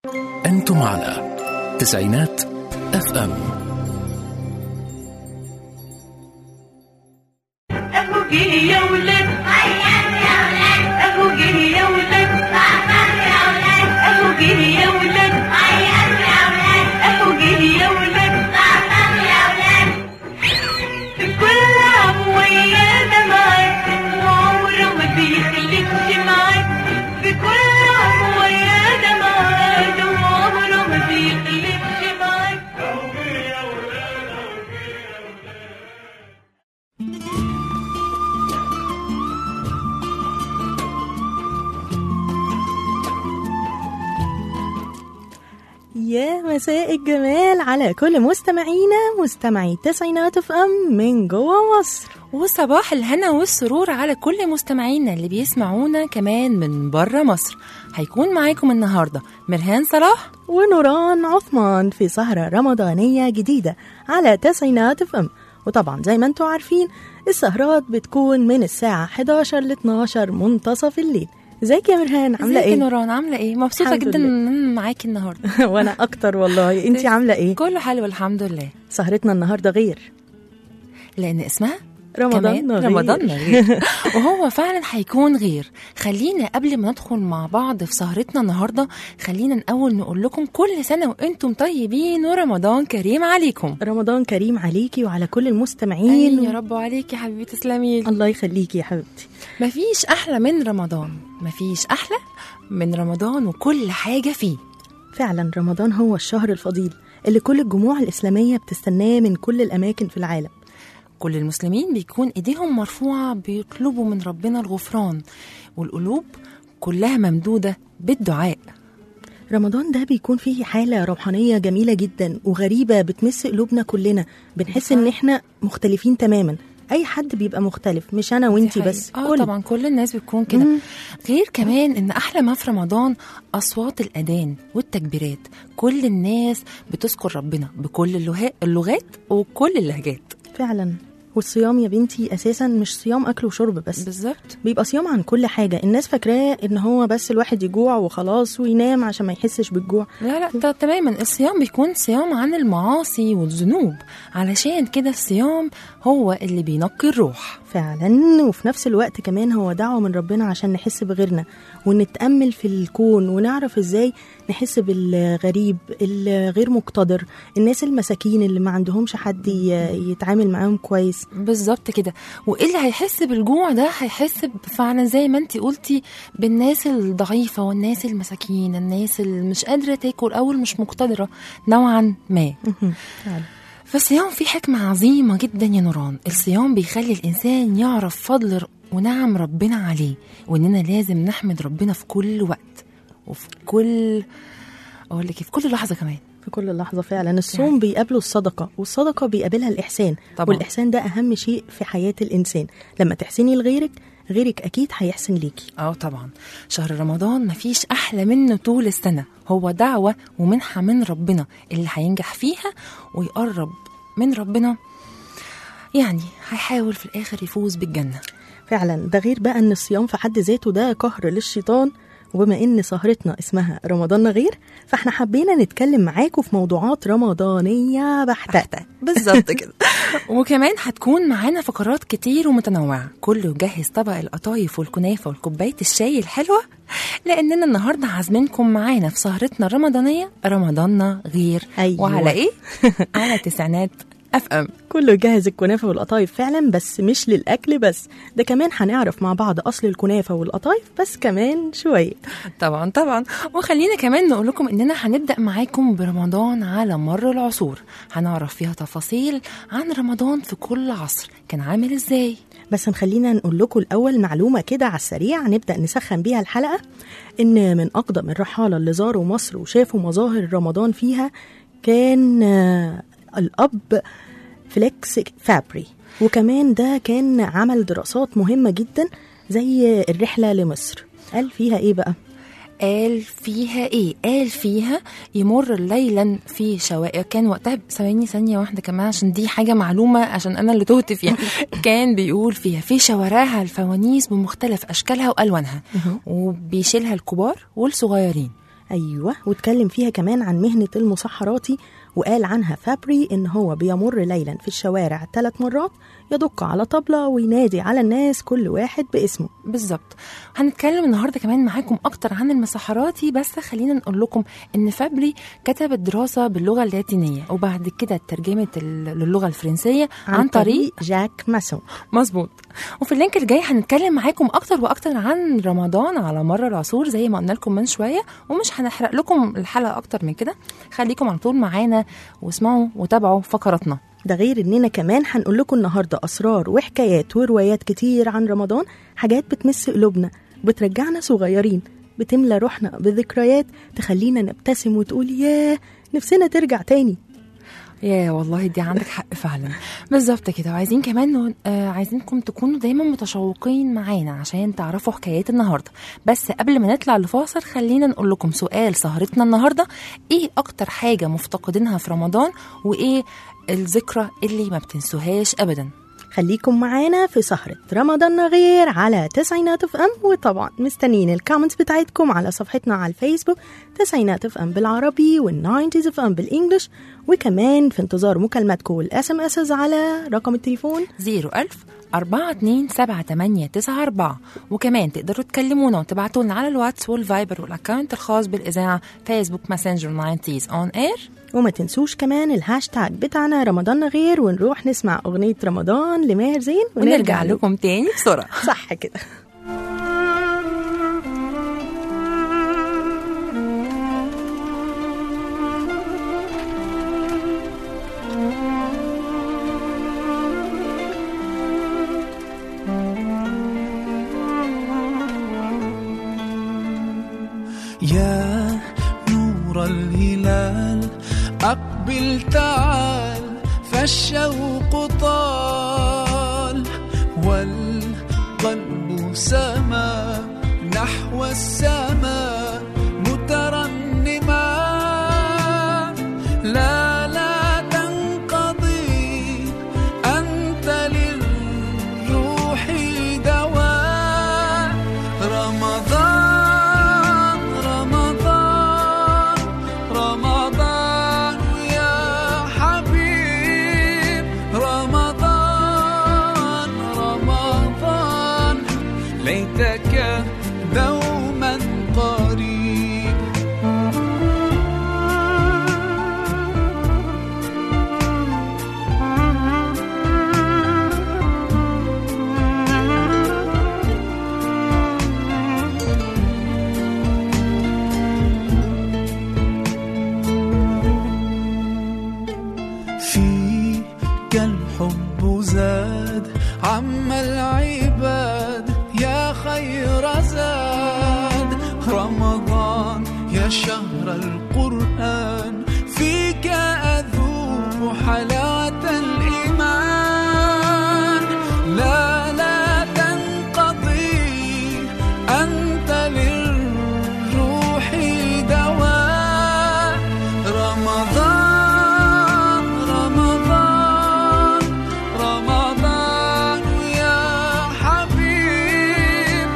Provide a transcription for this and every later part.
أنتم على تسعينات اف ام اهو جه يا ولاد اهو جه يا ولاد اهو جه يا ولاد اهو جه يا ولاد كل عام ويانا معاك وعمره ما بيخليكش معاك في كل عام ويانا معاك وعمره ما بيخليكش معاك يا مساء الجمال على كل مستمعينا مستمعي تسعينات اف ام من جوه مصر وصباح الهنا والسرور على كل مستمعينا اللي بيسمعونا كمان من بره مصر هيكون معاكم النهارده مرهان صلاح ونوران عثمان في سهرة رمضانية جديدة على تسعينات اف ام وطبعا زي ما انتم عارفين السهرات بتكون من الساعة 11 ل 12 منتصف الليل ازيك يا مرهان عاملة ازيك يا ايه؟ نوران عامله ايه مبسوطه الحمد جدا لله. ان انا معاكي النهارده وانا اكتر والله انتي عاملة ايه؟ كله حلو الحمد لله سهرتنا النهاردة غير لان اسمها رمضان كمان غير. رمضان غير وهو فعلا هيكون غير خلينا قبل ما ندخل مع بعض في سهرتنا النهارده خلينا الاول نقول لكم كل سنه وانتم طيبين ورمضان كريم عليكم رمضان كريم عليكي وعلى كل المستمعين امين يا رب وعليكي يا حبيبتي تسلمي لي. الله يخليكي يا حبيبتي مفيش احلى من رمضان مفيش احلى من رمضان وكل حاجه فيه فعلا رمضان هو الشهر الفضيل اللي كل الجموع الإسلامية بتستناه من كل الأماكن في العالم كل المسلمين بيكون ايديهم مرفوعه بيطلبوا من ربنا الغفران والقلوب كلها ممدوده بالدعاء رمضان ده بيكون فيه حالة روحانية جميلة جدا وغريبة بتمس قلوبنا كلنا بنحس إن إحنا مختلفين تماما أي حد بيبقى مختلف مش أنا وإنتي دي بس حقيقة. اه طبعا كل الناس بتكون كده مم. غير كمان ان احلى ما في رمضان اصوات الاذان والتكبيرات كل الناس بتذكر ربنا بكل اللغات اللغات وكل اللهجات فعلا والصيام يا بنتي أساسا مش صيام أكل وشرب بس بالظبط بيبقى صيام عن كل حاجة الناس فاكراه إن هو بس الواحد يجوع وخلاص وينام عشان ما يحسش بالجوع لا لا ت- تماما الصيام بيكون صيام عن المعاصي والذنوب علشان كده الصيام هو اللي بينقي الروح فعلا وفي نفس الوقت كمان هو دعوة من ربنا عشان نحس بغيرنا ونتأمل في الكون ونعرف ازاي نحس بالغريب الغير مقتدر الناس المساكين اللي ما عندهمش حد ي- يتعامل معاهم كويس بالظبط كده واللي هيحس بالجوع ده هيحس فعلا زي ما انت قلتي بالناس الضعيفه والناس المساكين الناس اللي مش قادره تاكل او اللي مش مقتدره نوعا ما فعلا. فالصيام فيه حكمة عظيمة جدا يا نوران الصيام بيخلي الإنسان يعرف فضل ر- ونعم ربنا عليه وإننا لازم نحمد ربنا في كل وقت وفي كل أقول لك إيه، في كل لحظة كمان في كل لحظة فعلا الصوم بيقابله الصدقة والصدقة بيقابلها الإحسان طبعا. والإحسان ده أهم شيء في حياة الإنسان لما تحسني لغيرك غيرك أكيد هيحسن ليكي اه طبعا شهر رمضان مفيش احلى منه طول السنه هو دعوه ومنحه من ربنا اللي هينجح فيها ويقرب من ربنا يعني هيحاول في الاخر يفوز بالجنه فعلا ده غير بقى ان الصيام في حد ذاته ده قهر للشيطان وبما ان سهرتنا اسمها رمضان غير فاحنا حبينا نتكلم معاكم في موضوعات رمضانية بحتة بالظبط كده وكمان هتكون معانا فقرات كتير ومتنوعة كله جهز طبق القطايف والكنافة والكوباية الشاي الحلوة لأننا النهاردة عازمينكم معانا في سهرتنا الرمضانية رمضاننا غير أيوة. وعلى إيه؟ على تسعينات أف أم كله جاهز الكنافة والقطايف فعلا بس مش للأكل بس ده كمان هنعرف مع بعض أصل الكنافة والقطايف بس كمان شوية طبعا طبعا وخلينا كمان نقول لكم اننا هنبدا معاكم برمضان على مر العصور هنعرف فيها تفاصيل عن رمضان في كل عصر كان عامل ازاي بس نخلينا نقول لكم الأول معلومة كده على السريع نبدأ نسخن بيها الحلقة إن من أقدم الرحالة اللي زاروا مصر وشافوا مظاهر رمضان فيها كان آه، الأب فليكس فابري وكمان ده كان عمل دراسات مهمة جدا زي الرحلة لمصر قال فيها إيه بقى؟ قال فيها ايه قال فيها يمر ليلا في شوارع كان وقتها ثواني ثانيه واحده كمان عشان دي حاجه معلومه عشان انا اللي تهت فيها كان بيقول فيها في شوارعها الفوانيس بمختلف اشكالها والوانها وبيشيلها الكبار والصغيرين أيوة واتكلم فيها كمان عن مهنة المسحراتي وقال عنها فابري إن هو بيمر ليلا في الشوارع ثلاث مرات يدق على طبلة وينادي على الناس كل واحد باسمه بالظبط هنتكلم النهارده كمان معاكم اكتر عن المسحراتي بس خلينا نقول لكم ان فابري كتب الدراسه باللغه اللاتينيه وبعد كده ترجمت ال- للغه الفرنسيه عن, طريق جاك ماسون مظبوط وفي اللينك الجاي هنتكلم معاكم اكتر واكتر عن رمضان على مر العصور زي ما قلنا لكم من شويه ومش هنحرق لكم الحلقه اكتر من كده خليكم على طول معانا واسمعوا وتابعوا فقراتنا ده غير اننا كمان هنقول لكم النهارده اسرار وحكايات وروايات كتير عن رمضان حاجات بتمس قلوبنا بترجعنا صغيرين بتملى روحنا بذكريات تخلينا نبتسم وتقول ياه نفسنا ترجع تاني يا والله دي عندك حق فعلا بالظبط كده وعايزين كمان نقول- آه عايزينكم تكونوا دايما متشوقين معانا عشان تعرفوا حكايات النهارده بس قبل ما نطلع لفاصل خلينا نقول لكم سؤال سهرتنا النهارده ايه اكتر حاجه مفتقدينها في رمضان وايه الذكرى اللي ما بتنسوهاش ابدا خليكم معانا في سهرة رمضان غير على تسعينات اف ام وطبعا مستنيين الكومنتس بتاعتكم على صفحتنا على الفيسبوك تسعينات اف ام بالعربي والناينتيز اف ام بالانجلش وكمان في انتظار مكالماتكم والاس ام اس على رقم التليفون 01000 427 وكمان تقدروا تكلمونا وتبعتوا لنا على الواتس والفايبر والاكونت الخاص بالاذاعه فيسبوك ماسنجر 90s اون اير وما تنسوش كمان الهاشتاج بتاعنا رمضان غير ونروح نسمع أغنية رمضان لماهر زين ونرجع لكم تاني بسرعه صح كده يا نور الهلال أقبل تعال فالشوق طال والقلب سما نحو السماء مترنما لا لا تنقضي أنت للروح دواء رمضان رمضان رمضان يا حبيب رمضان رمضان ليتك دوما قريب فيك الحب زاد عم العباد يا خير زاد رمضان يا شهر القرآن فيك أذوق حلاوة الإيمان لا لا تنقضي أنت للروح دواء رمضان رمضان رمضان يا حبيب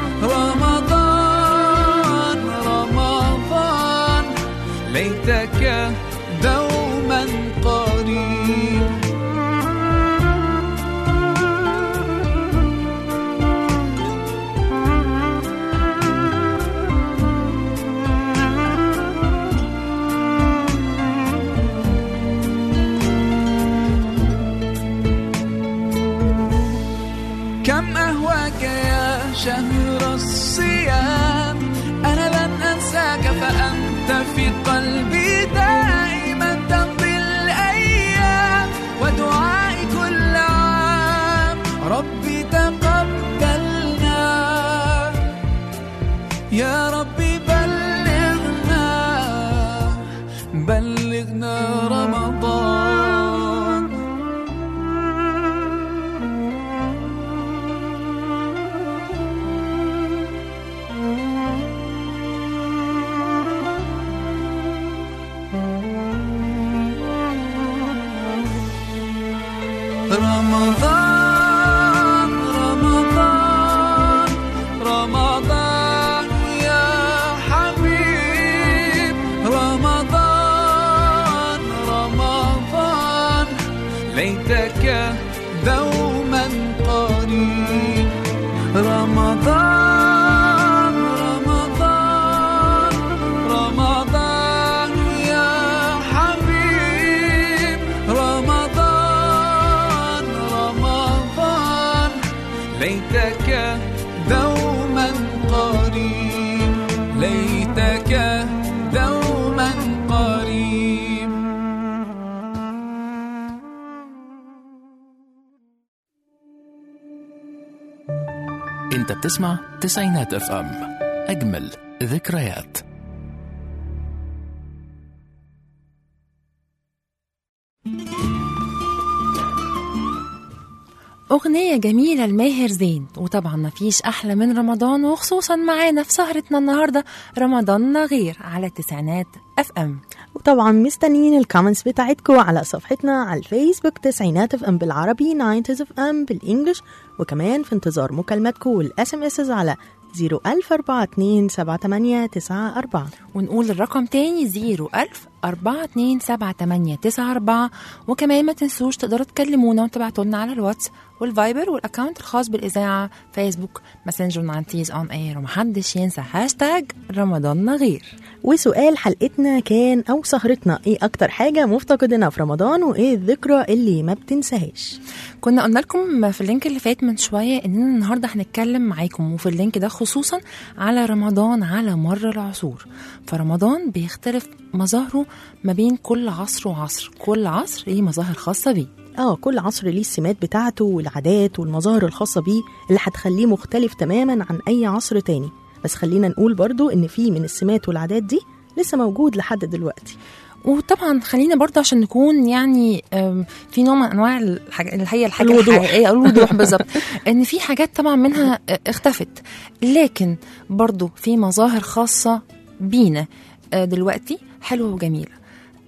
رمضان رمضان ليتك دوما قريب كم أهواك يا شهر الصيام أنا لن أنساك فأنت في قلبي دائما تمضي الأيام ودعائي كل عام ربي تقبلنا يا ربي بلغنا بلغنا رمضان رمضان رمضان رمضان يا حبيب دوما قريب رمضان رمضان رمضان يا حبيب رمضان رمضان ليتك دوما قريب ليتك دوما قريب انت بتسمع تسعينات اف ام اجمل ذكريات أغنية جميلة لماهر زين وطبعا مفيش أحلى من رمضان وخصوصا معانا في سهرتنا النهاردة رمضان غير على التسعينات اف ام وطبعا مستنيين الكومنتس بتاعتكم على صفحتنا على الفيسبوك تسعينات اف ام بالعربي 90 اف ام بالانجلش وكمان في انتظار مكالماتكم والاس ام اس على 010427894 ونقول الرقم تاني 01000 427 وكمان ما تنسوش تقدروا تكلمونا وتبعتوا لنا على الواتس والفايبر والاكونت الخاص بالاذاعه فيسبوك ماسنجر 90 اون اير ومحدش ينسى هاشتاج رمضان غير وسؤال حلقتنا كان او سهرتنا ايه اكتر حاجه مفتقدينها في رمضان وايه الذكرى اللي ما بتنساهاش كنا قلنا لكم في اللينك اللي فات من شويه اننا النهارده هنتكلم معاكم وفي اللينك ده خصوصا على رمضان على مر العصور فرمضان بيختلف مظاهره ما بين كل عصر وعصر كل عصر ليه مظاهر خاصه بيه اه كل عصر ليه السمات بتاعته والعادات والمظاهر الخاصة بيه اللي هتخليه مختلف تماما عن أي عصر تاني بس خلينا نقول برضو إن في من السمات والعادات دي لسه موجود لحد دلوقتي وطبعا خلينا برضه عشان نكون يعني أم، في نوع من انواع الحاجة اللي هي الحاجه الوضوح. الحقيقيه الوضوح بالظبط ان في حاجات طبعا منها اه، اختفت لكن برضه في مظاهر خاصه بينا اه، دلوقتي حلوه وجميله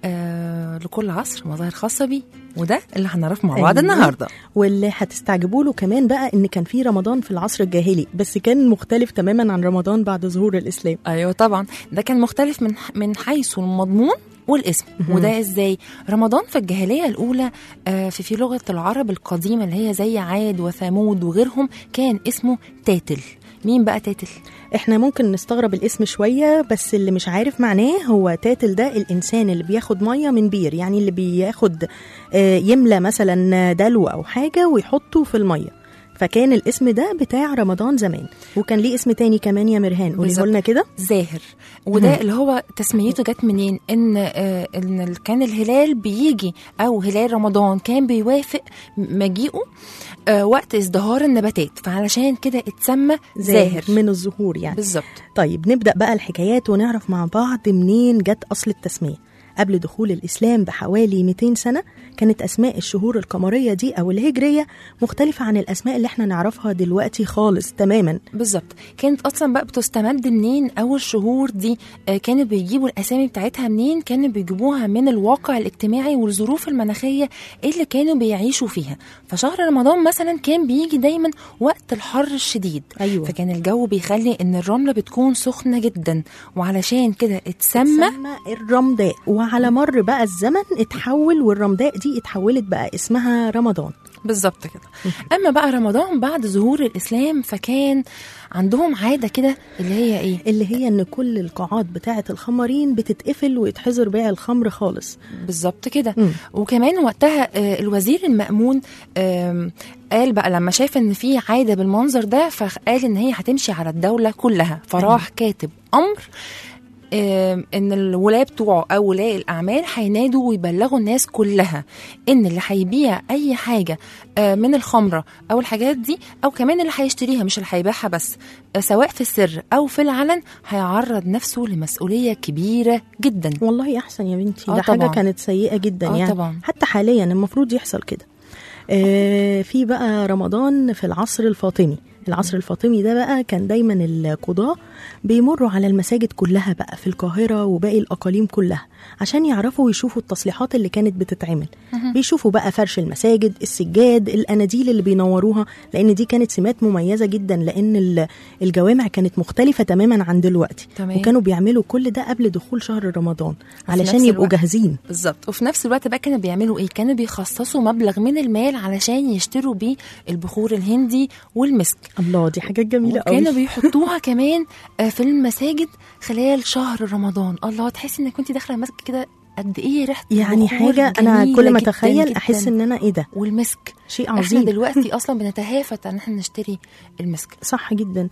آه لكل عصر مظاهر خاصه بيه وده اللي هنعرفه مع بعض أيوة. النهارده واللي هتستعجبوا له كمان بقى إن كان في رمضان في العصر الجاهلي بس كان مختلف تماما عن رمضان بعد ظهور الإسلام ايوه طبعا ده كان مختلف من من حيث المضمون والاسم وده ازاي رمضان في الجاهليه الاولى آه، في في لغه العرب القديمه اللي هي زي عاد وثمود وغيرهم كان اسمه تاتل مين بقى تاتل احنا ممكن نستغرب الاسم شوية بس اللي مش عارف معناه هو تاتل ده الإنسان اللي بياخد مية من بير يعني اللي بياخد آه، يملى مثلا دلو أو حاجة ويحطه في المية فكان الاسم ده بتاع رمضان زمان وكان ليه اسم تاني كمان يا مرهان قوليه بالظبط. لنا كده زاهر وده اللي هو تسميته جت منين ان آه ان ال- كان الهلال بيجي او هلال رمضان كان بيوافق مجيئه آه وقت ازدهار النباتات فعلشان كده اتسمى زاهر من الظهور يعني بالظبط طيب نبدأ بقى الحكايات ونعرف مع بعض منين جت أصل التسمية قبل دخول الإسلام بحوالي 200 سنة كانت أسماء الشهور القمرية دي أو الهجرية مختلفة عن الأسماء اللي احنا نعرفها دلوقتي خالص تماما بالظبط كانت اصلا بقى بتستمد منين اول شهور دي آه، كانوا بيجيبوا الاسامي بتاعتها منين كانوا بيجيبوها من الواقع الاجتماعي والظروف المناخيه اللي كانوا بيعيشوا فيها فشهر رمضان مثلا كان بيجي دايما وقت الحر الشديد أيوة. فكان الجو بيخلي ان الرمله بتكون سخنه جدا وعلشان كده اتسمى سمى الرمداء وعلى مر بقى الزمن اتحول والرمداء دي اتحولت بقى اسمها رمضان بالظبط كده اما بقى رمضان بعد ظهور الاسلام فكان عندهم عاده كده اللي هي ايه اللي هي ان كل القاعات بتاعه الخمارين بتتقفل ويتحظر بيع الخمر خالص بالظبط كده مم. وكمان وقتها آه، الوزير المأمون آم، قال بقى لما شاف ان في عاده بالمنظر ده فقال ان هي هتمشي على الدوله كلها فراح كاتب امر آم، ان الولاة بتوعه او ولاء الاعمال هينادوا ويبلغوا الناس كلها ان اللي هيبيع اي حاجه آه، من الخمره او الحاجات دي او كمان اللي هيشتريها مش اللي هيبيعها بس آه، سواء في السر او في العلن هيعرض نفسه لمسؤوليه كبيره جدا والله احسن يا بنتي آه ده حاجه طبعاً. كانت سيئه جدا آه يعني طبعاً. حتى حاليا المفروض يحصل كده آه في بقى رمضان في العصر الفاطمي العصر الفاطمي ده بقى كان دايما القضاة بيمروا على المساجد كلها بقى في القاهرة وباقي الأقاليم كلها عشان يعرفوا ويشوفوا التصليحات اللي كانت بتتعمل بيشوفوا بقى فرش المساجد السجاد الأناديل اللي بينوروها لأن دي كانت سمات مميزة جدا لأن ال- الجوامع كانت مختلفة تماما عن دلوقتي تمام. وكانوا بيعملوا كل ده قبل دخول شهر رمضان علشان نفس يبقوا الوقت. جاهزين بالظبط وفي نفس الوقت بقى كانوا بيعملوا ايه كانوا بيخصصوا مبلغ من المال علشان يشتروا بيه البخور الهندي والمسك الله دي حاجات جميلة وكانوا قوي بيحطوها كمان آه، في المساجد خلال شهر رمضان الله تحسي انك كنت داخله المسجد كده قد ايه ريحه يعني البخور حاجة أنا جميلة كل ما جداً أتخيل جداً. أحس إن أنا إيه ده والمسك شيء احنا عظيم دلوقتي اصلا بنتهافت ان احنا نشتري المسك صح جدا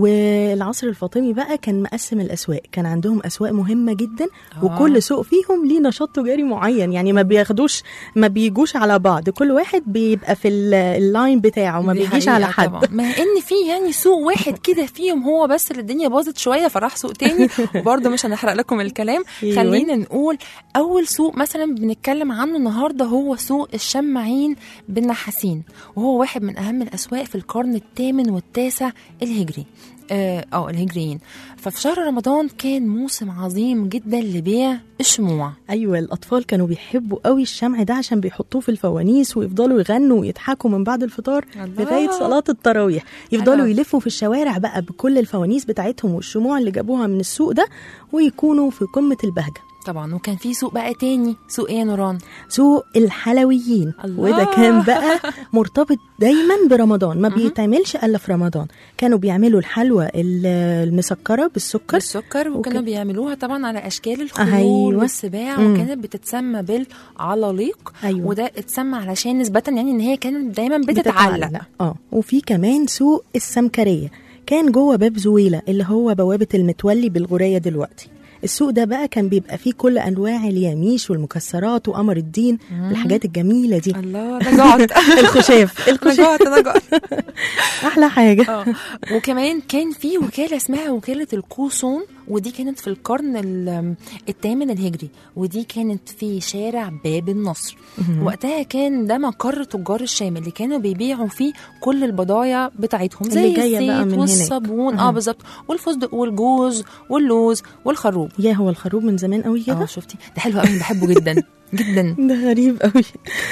والعصر الفاطمي بقى كان مقسم الاسواق كان عندهم اسواق مهمه جدا آه. وكل سوق فيهم ليه نشاط تجاري معين يعني ما بياخدوش ما بيجوش على بعض كل واحد بيبقى في ال- اللاين بتاعه ما دي بيجيش حقيقة على حد طبعا. مع ان في يعني سوق واحد كده فيهم هو بس اللي الدنيا باظت شويه فراح سوق تاني وبرضه مش هنحرق لكم الكلام أيوة. خلينا نقول اول سوق مثلا بنتكلم عنه النهارده هو سوق الشماعين بالنحاسين وهو واحد من اهم الاسواق في القرن الثامن والتاسع الهجري اه آه، الهجريين ففي شهر رمضان كان موسم عظيم جدا لبيع الشموع ايوه الاطفال كانوا بيحبوا قوي الشمع ده عشان بيحطوه في الفوانيس ويفضلوا يغنوا ويضحكوا من بعد الفطار الله. لغايه صلاه التراويح يفضلوا حلو. يلفوا في الشوارع بقى بكل الفوانيس بتاعتهم والشموع اللي جابوها من السوق ده ويكونوا في قمه البهجه طبعا وكان في سوق بقى تاني سوق ايه يا نوران سوق الحلويين الله. وده كان بقى مرتبط دايما برمضان ما بيتعملش الا في رمضان كانوا بيعملوا الحلوى ال- المسكره بالسكر بالسكر وكانوا وكان- بيعملوها طبعا على اشكال الخيول أيوة. والسباع مم. وكانت بتتسمى بالعلاليق أيوة. وده اتسمى علشان نسبة يعني ان هي كانت دايما بتتعلق اه وفي كمان سوق السمكريه كان جوه باب زويله اللي هو بوابه المتولي بالغوريه دلوقتي السوق ده بقى كان بيبقى فيه كل انواع الياميش والمكسرات وقمر الدين الحاجات الجميله دي الله انا جعت الخشاف انا الخشاف جعت انا جعت احلى حاجه اه وكمان كان في وكاله اسمها وكاله القوصون ودي كانت في القرن ال- الثامن الهجري ودي كانت في شارع باب النصر وقتها كان ده مقر تجار الشام اللي كانوا بيبيعوا فيه كل البضايع بتاعتهم زي اللي جاية بقى الزيت من هناك. والصابون اه مهم. بالظبط والفستق والجوز واللوز والخروب يا هو الخروب من زمان قوي اه كده شفتي ده حلو قوي بحبه جدا جدا ده غريب قوي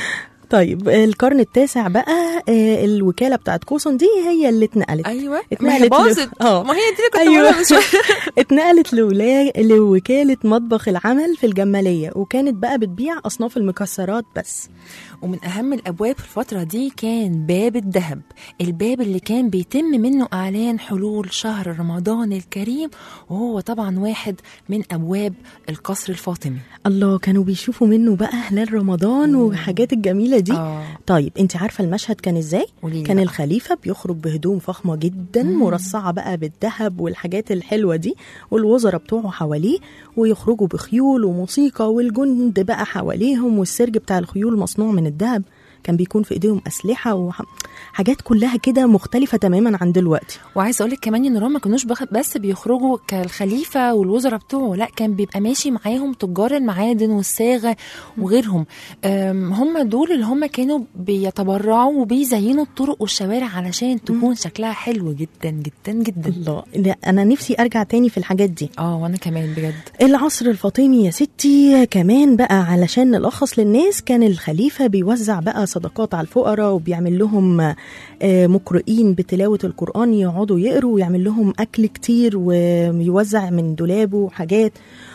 طيب القرن التاسع بقى آه، الوكاله بتاعت كوسون دي هي اللي اتنقلت ايوه اتنقلت ما هي ل- باظت اه. ما هي دي اللي كنت أيوة. بقولها من شوية. اتنقلت لولا... لوكاله مطبخ العمل في الجماليه وكانت بقى بتبيع اصناف المكسرات بس ومن أهم الأبواب في الفترة دي كان باب الذهب الباب اللي كان بيتم منه إعلان حلول شهر رمضان الكريم وهو طبعا واحد من أبواب القصر الفاطمي الله كانوا بيشوفوا منه بقى هلال رمضان وحاجات الجميله دي آه. طيب انت عارفه المشهد كان ازاي قوليلي كان بقى. الخليفه بيخرج بهدوم فخمه جدا مرصعه بقى بالذهب والحاجات الحلوه دي والوزراء بتوعه حواليه ويخرجوا بخيول وموسيقى والجند بقى حواليهم والسرج بتاع الخيول مصنوع من الذهب كان بيكون في ايديهم اسلحه وحاجات كلها كده مختلفه تماما عن دلوقتي وعايز اقول لك كمان ان هم ما كانوش بخ- بس بيخرجوا كالخليفه والوزراء بتوعه لا كان بيبقى ماشي معاهم تجار المعادن والصاغه وغيرهم أم، هم دول اللي هم كانوا بيتبرعوا وبيزينوا الطرق والشوارع علشان تكون شكلها حلو جدا جدا جدا الله لا، انا نفسي ارجع تاني في الحاجات دي اه وانا كمان بجد العصر الفاطمي يا ستي كمان بقى علشان نلخص للناس كان الخليفة بيوزع بقى صدقات على الفقراء وبيعمل لهم آه، مقرئين بتلاوة القرآن يقعدوا يقروا ويعمل لهم أكل كتير ويوزع من دولابه حاجات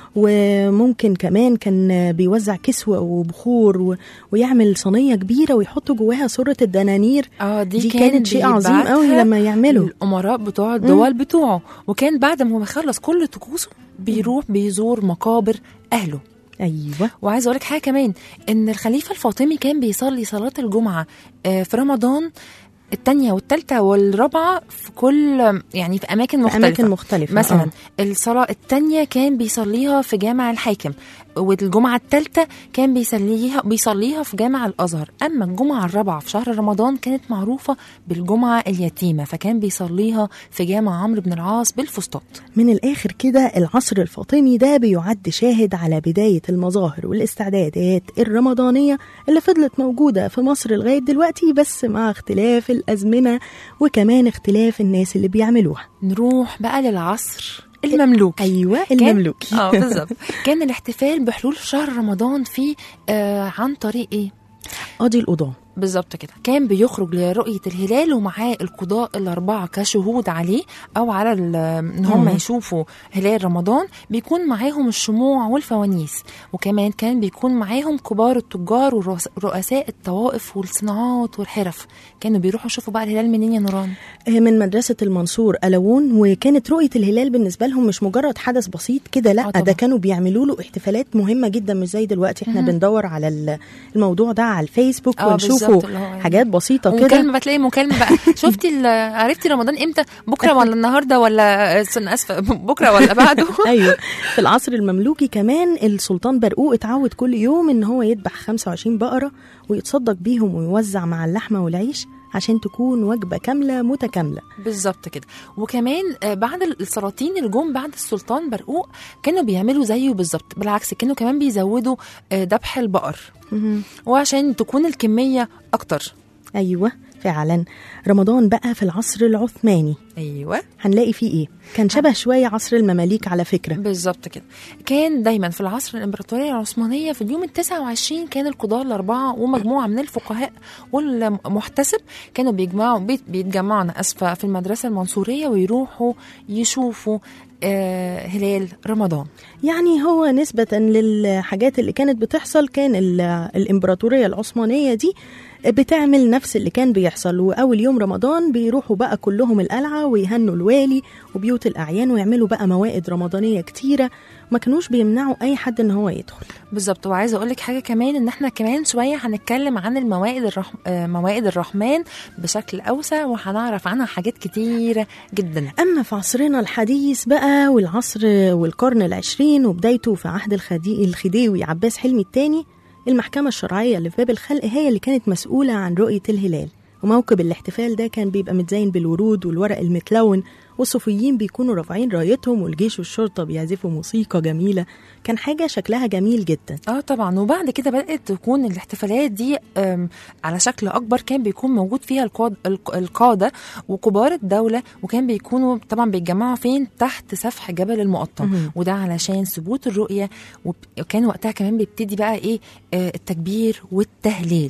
وممكن كمان كان بيوزع كسوة وبخور و- ويعمل صينية كبيرة ويحط جواها صورة الدنانير اه دي, دي كان كانت شيء عظيم بيبعتها قوي لما يعملوا الامراء بتوع الدول بتوعه وكان بعد ما هو يخلص كل طقوسه بيروح بيزور مقابر اهله أيوة وعايزه اقول لك حاجه كمان ان الخليفه الفاطمي كان بيصلي صلاه الجمعه آه، في رمضان الثانيه والثالثه والرابعه في كل يعني في اماكن في مختلفه أماكن مختلفة مثلا آه. الصلاه الثانيه كان بيصليها في جامع الحاكم والجمعة الثالثة كان بيصليها بيصليها في جامع الأزهر أما الجمعة الرابعة في شهر رمضان كانت معروفة بالجمعة اليتيمة فكان بيصليها في جامع عمرو بن العاص بالفسطاط من الآخر كده العصر الفاطمي ده بيعد شاهد على بداية المظاهر والاستعدادات الرمضانية اللي فضلت موجودة في مصر لغاية دلوقتي بس مع اختلاف الأزمنة وكمان اختلاف الناس اللي بيعملوها نروح بقى للعصر المملوكي أيوة كان- المملوكي اه بالظبط كان الاحتفال بحلول شهر رمضان فيه آه عن طريق ايه قاضي القضاة بالظبط كده كان بيخرج لرؤية الهلال ومعاه القضاء الأربعة كشهود عليه أو على ال- إن هم مم. يشوفوا هلال رمضان بيكون معاهم الشموع والفوانيس وكمان كان بيكون معاهم كبار التجار ورؤساء الطوائف والصناعات والحرف كانوا بيروحوا يشوفوا بقى الهلال منين يا نوران من مدرسة المنصور ألوون وكانت رؤية الهلال بالنسبة لهم مش مجرد حدث بسيط كده آه لا طبعا. ده كانوا بيعملوا له احتفالات مهمة جدا مش زي دلوقتي احنا مهم. بندور على ال- الموضوع ده على الفيسبوك آه ونشوفه بالظبط، اللي هو حاجات بسيطة كده ومكالمة بتلاقي مكالمة بقى شفتي ال- عرفتي رمضان امتى بكرة ولا النهاردة ولا أنا آسفة بكرة ولا بعده ايوه في العصر المملوكي كمان السلطان برقوق اتعود كل يوم ان هو يذبح 25 بقره ويتصدق بيهم ويوزع مع اللحمه والعيش عشان تكون وجبه كامله متكامله بالظبط كده وكمان آه، بعد السلاطين اللي جم بعد السلطان برقوق كانوا بيعملوا زيه بالظبط بالعكس كانوا كمان بيزودوا آه، ذبح البقر وعشان تكون الكمية أكتر ايوه فعلا رمضان بقى في العصر العثماني أيوة هنلاقي فيه ايه كان شبه شويه عصر المماليك على فكره بالظبط كده كان دايما في العصر الإمبراطورية العثمانية في اليوم التاسع وعشرين كان القضاة الأربعة ومجموعة من الفقهاء والمحتسب كانوا بيجمعوا بيت بيتجمعوا أنا آسفة في المدرسة المنصورية ويروحوا يشوفوا آه هلال رمضان يعني هو نسبة للحاجات اللي كانت بتحصل كان ال- الإمبراطورية العثمانية دي بتعمل نفس اللي كان بيحصل وأول يوم رمضان بيروحوا بقى كلهم القلعة ويهنوا الوالي وبيوت الأعيان ويعملوا بقى موائد رمضانية كتيرة ما كانوش بيمنعوا أي حد إن هو يدخل بالظبط وعايزه اقول لك حاجه كمان ان احنا كمان شويه هنتكلم عن الموائد الرحم... آه، موائد الرحمن بشكل اوسع وهنعرف عنها حاجات كتيره جدا أما في عصرنا الحديث بقى والعصر والقرن العشرين وبدايته في عهد الخدي... الخديوي عباس حلمي الثاني المحكمة الشرعية اللي في باب الخلق هي اللي كانت مسؤولة عن رؤية الهلال وموكب الاحتفال ده كان بيبقى متزين بالورود والورق المتلون والصوفيين بيكونوا رافعين رايتهم والجيش والشرطة بيعزفوا موسيقى جميلة كان حاجة شكلها جميل جدا اه طبعا وبعد كده بدات تكون الاحتفالات دي آم، على شكل اكبر كان بيكون موجود فيها القاد... الق- القاده وكبار الدوله وكان بيكونوا طبعا بيتجمعوا فين تحت سفح جبل المقطم مهم. وده علشان ثبوت الرؤيه وب- وكان وقتها كمان بيبتدي بقى ايه آه، التكبير والتهليل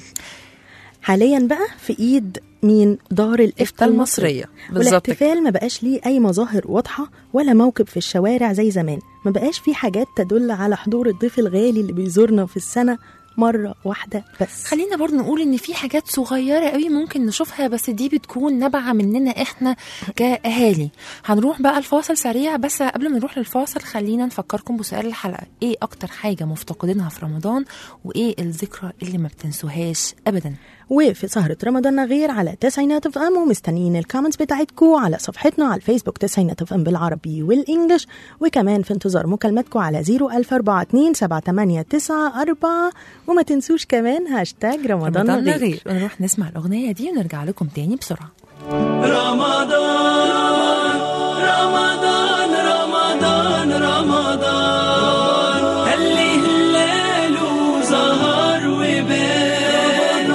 حاليا بقى في ايد مين دار الإفتاء افتاء المصرية المصريه بالظبط كده. والاحتفال ما بقاش ليه أي مظاهر واضحة ولا موكب في الشوارع زي زمان ما بقاش فيه حاجات تدل على حضور الضيف الغالي اللي بيزورنا في السنة مرة واحدة بس خلينا برضو نقول ان في حاجات صغيره قوي ممكن نشوفها بس دي بتكون نابعه مننا احنا كاهالي هنروح بقى الفاصل سريع بس قبل ما نروح للفاصل خلينا نفكركم بسؤال الحلقه ايه اكتر حاجه مفتقدينها في رمضان وايه الذكرى اللي ما بتنسوهاش ابدا وفي سهرة رمضان غير على تسعينات اف ام ومستنيين الكومنتس بتاعتكم على صفحتنا على الفيسبوك تسعينات اف ام بالعربي والانجلش وكمان في انتظار مكالماتكم على 01042 7894 وما تنسوش كمان هاشتاج رمضان, رمضان غير غير ونروح نسمع الاغنيه دي ونرجع لكم تاني بسرعه رمضان رمضان رمضان رمضان اللي هلاله ظهر وبان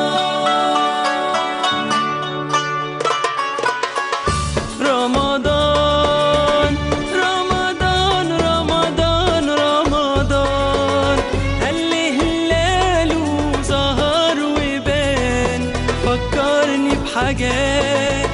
رمضان رمضان رمضان رمضان اللي هلاله ظهر وبان فكرني بحاجات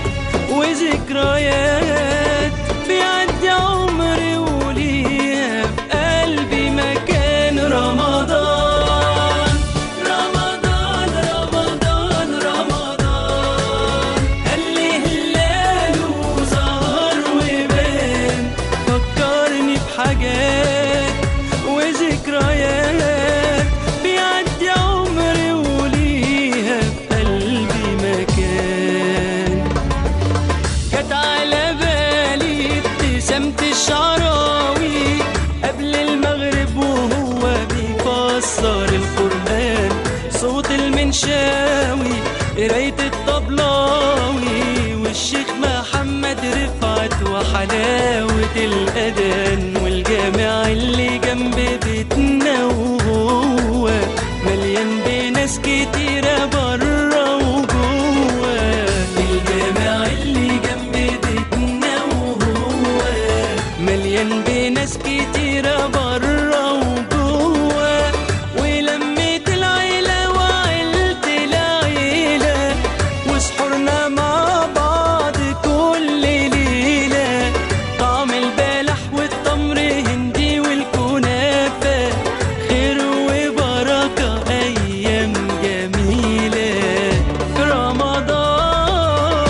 وذكريات بيعدي عمري وليها في قلبي مكان رمضان رمضان رمضان رمضان اللي هلاله ظهر وبان فكرني بحاجات وذكريات بيعدي عمري وليها في قلبي مكان جت على بالي ابتسامة الشعراوي قبل المغرب وهو حلاوة الأذان والجامع اللي جنب بيتنا وهو مليان بناس كتيرة برا وجوه الجامع اللي جنب بيتنا وهو مليان بناس كتيرة برا وجوه ولمة العيلة وعيلة العيلة وسحورنا مع بعض كل ليلة طعم البلح والتمر هندي والكنافة خير وبركة أيام جميلة في رمضان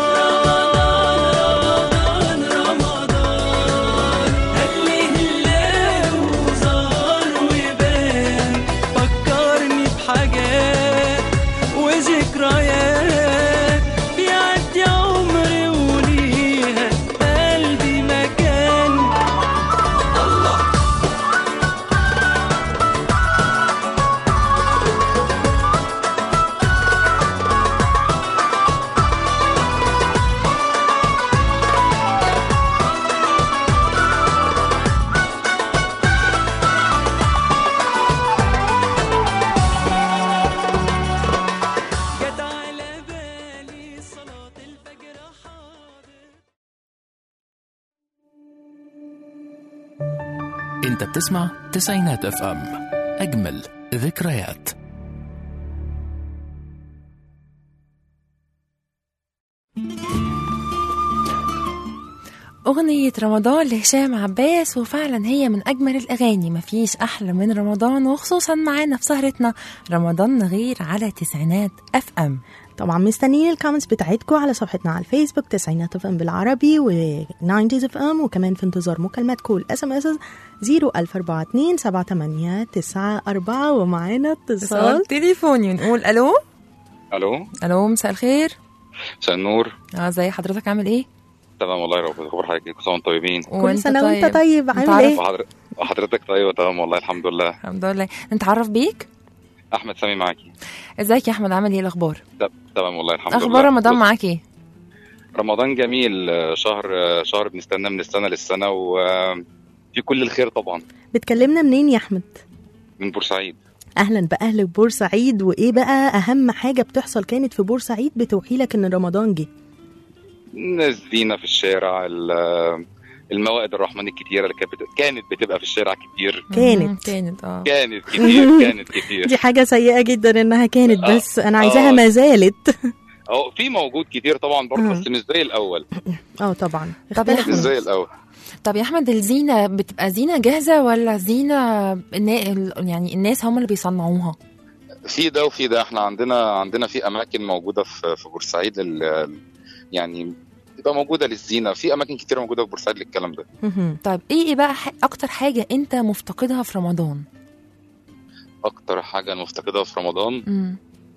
رمضان رمضان هلي هلال وزار وبان فكرني بحاجات وذكريات بيعدي عمري وليها قلبي مكان الله جت على بالي صلاة الفجر حاضر انت بتسمع تسعينات اف ام اجمل ذكريات أغنية رمضان لهشام عباس وفعلا هي من أجمل الأغاني مفيش أحلى من رمضان وخصوصا معانا في سهرتنا رمضان غير على تسعينات أف أم طبعا مستنيين الكومنتس بتاعتكم على صفحتنا على الفيسبوك تسعينات اف ام بالعربي و 90 اف ام وكمان في انتظار مكالماتكم الاس ام اس 01042 7894 ومعانا اتصال تليفوني نقول ألو الو ألو مساء الخير مساء النور اه زي حضرتك عامل ايه؟ تمام والله يا رب اخبار حضرتك كل سنه وانتم طيبين كل سنه وانت طيب عامل نتعرف- ايه؟ وحضر- وحضرتك طيبه تمام والله الحمد لله الحمد لله نتعرف بيك احمد سامي معاكي ازيك يا احمد عامل ايه الاخبار ت- تمام والله الحمد لله اخبار رمضان بص، معاك ايه رمضان جميل آه، شهر آه، شهر بنستنى من السنه للسنه وفي كل الخير طبعا بتكلمنا منين يا احمد؟ من بورسعيد اهلا باهل بورسعيد وايه بقى اهم حاجه بتحصل كانت في بورسعيد بتوحي لك ان رمضان جه الناس زينه في الشارع ال- آه، الموائد الرحمن الكتيره اللي كانت بت- كانت بتبقى في الشارع كتير كانت. مم، كانت اه كانت كتير كانت كتير دي حاجه سيئه جدا انها كانت آه. بس انا عايزاها آه. ما زالت أو في موجود كتير طبعا برضه آه. بس مش زي الاول اه طبعا طب يا مش احمد زي الاول طب يا احمد الزينه بتبقى زينه جاهزه ولا زينه النا- ال- يعني الناس هم اللي بيصنعوها في ده وفي ده احنا عندنا عندنا في اماكن موجوده في في بورسعيد لل يعني تبقى موجوده للزينه في اماكن كتير موجوده في بورسعيد للكلام ده مهم. طيب ايه ايه بقى ح- اكتر حاجه انت مفتقدها في رمضان اكتر حاجه أنا مفتقدها في رمضان امم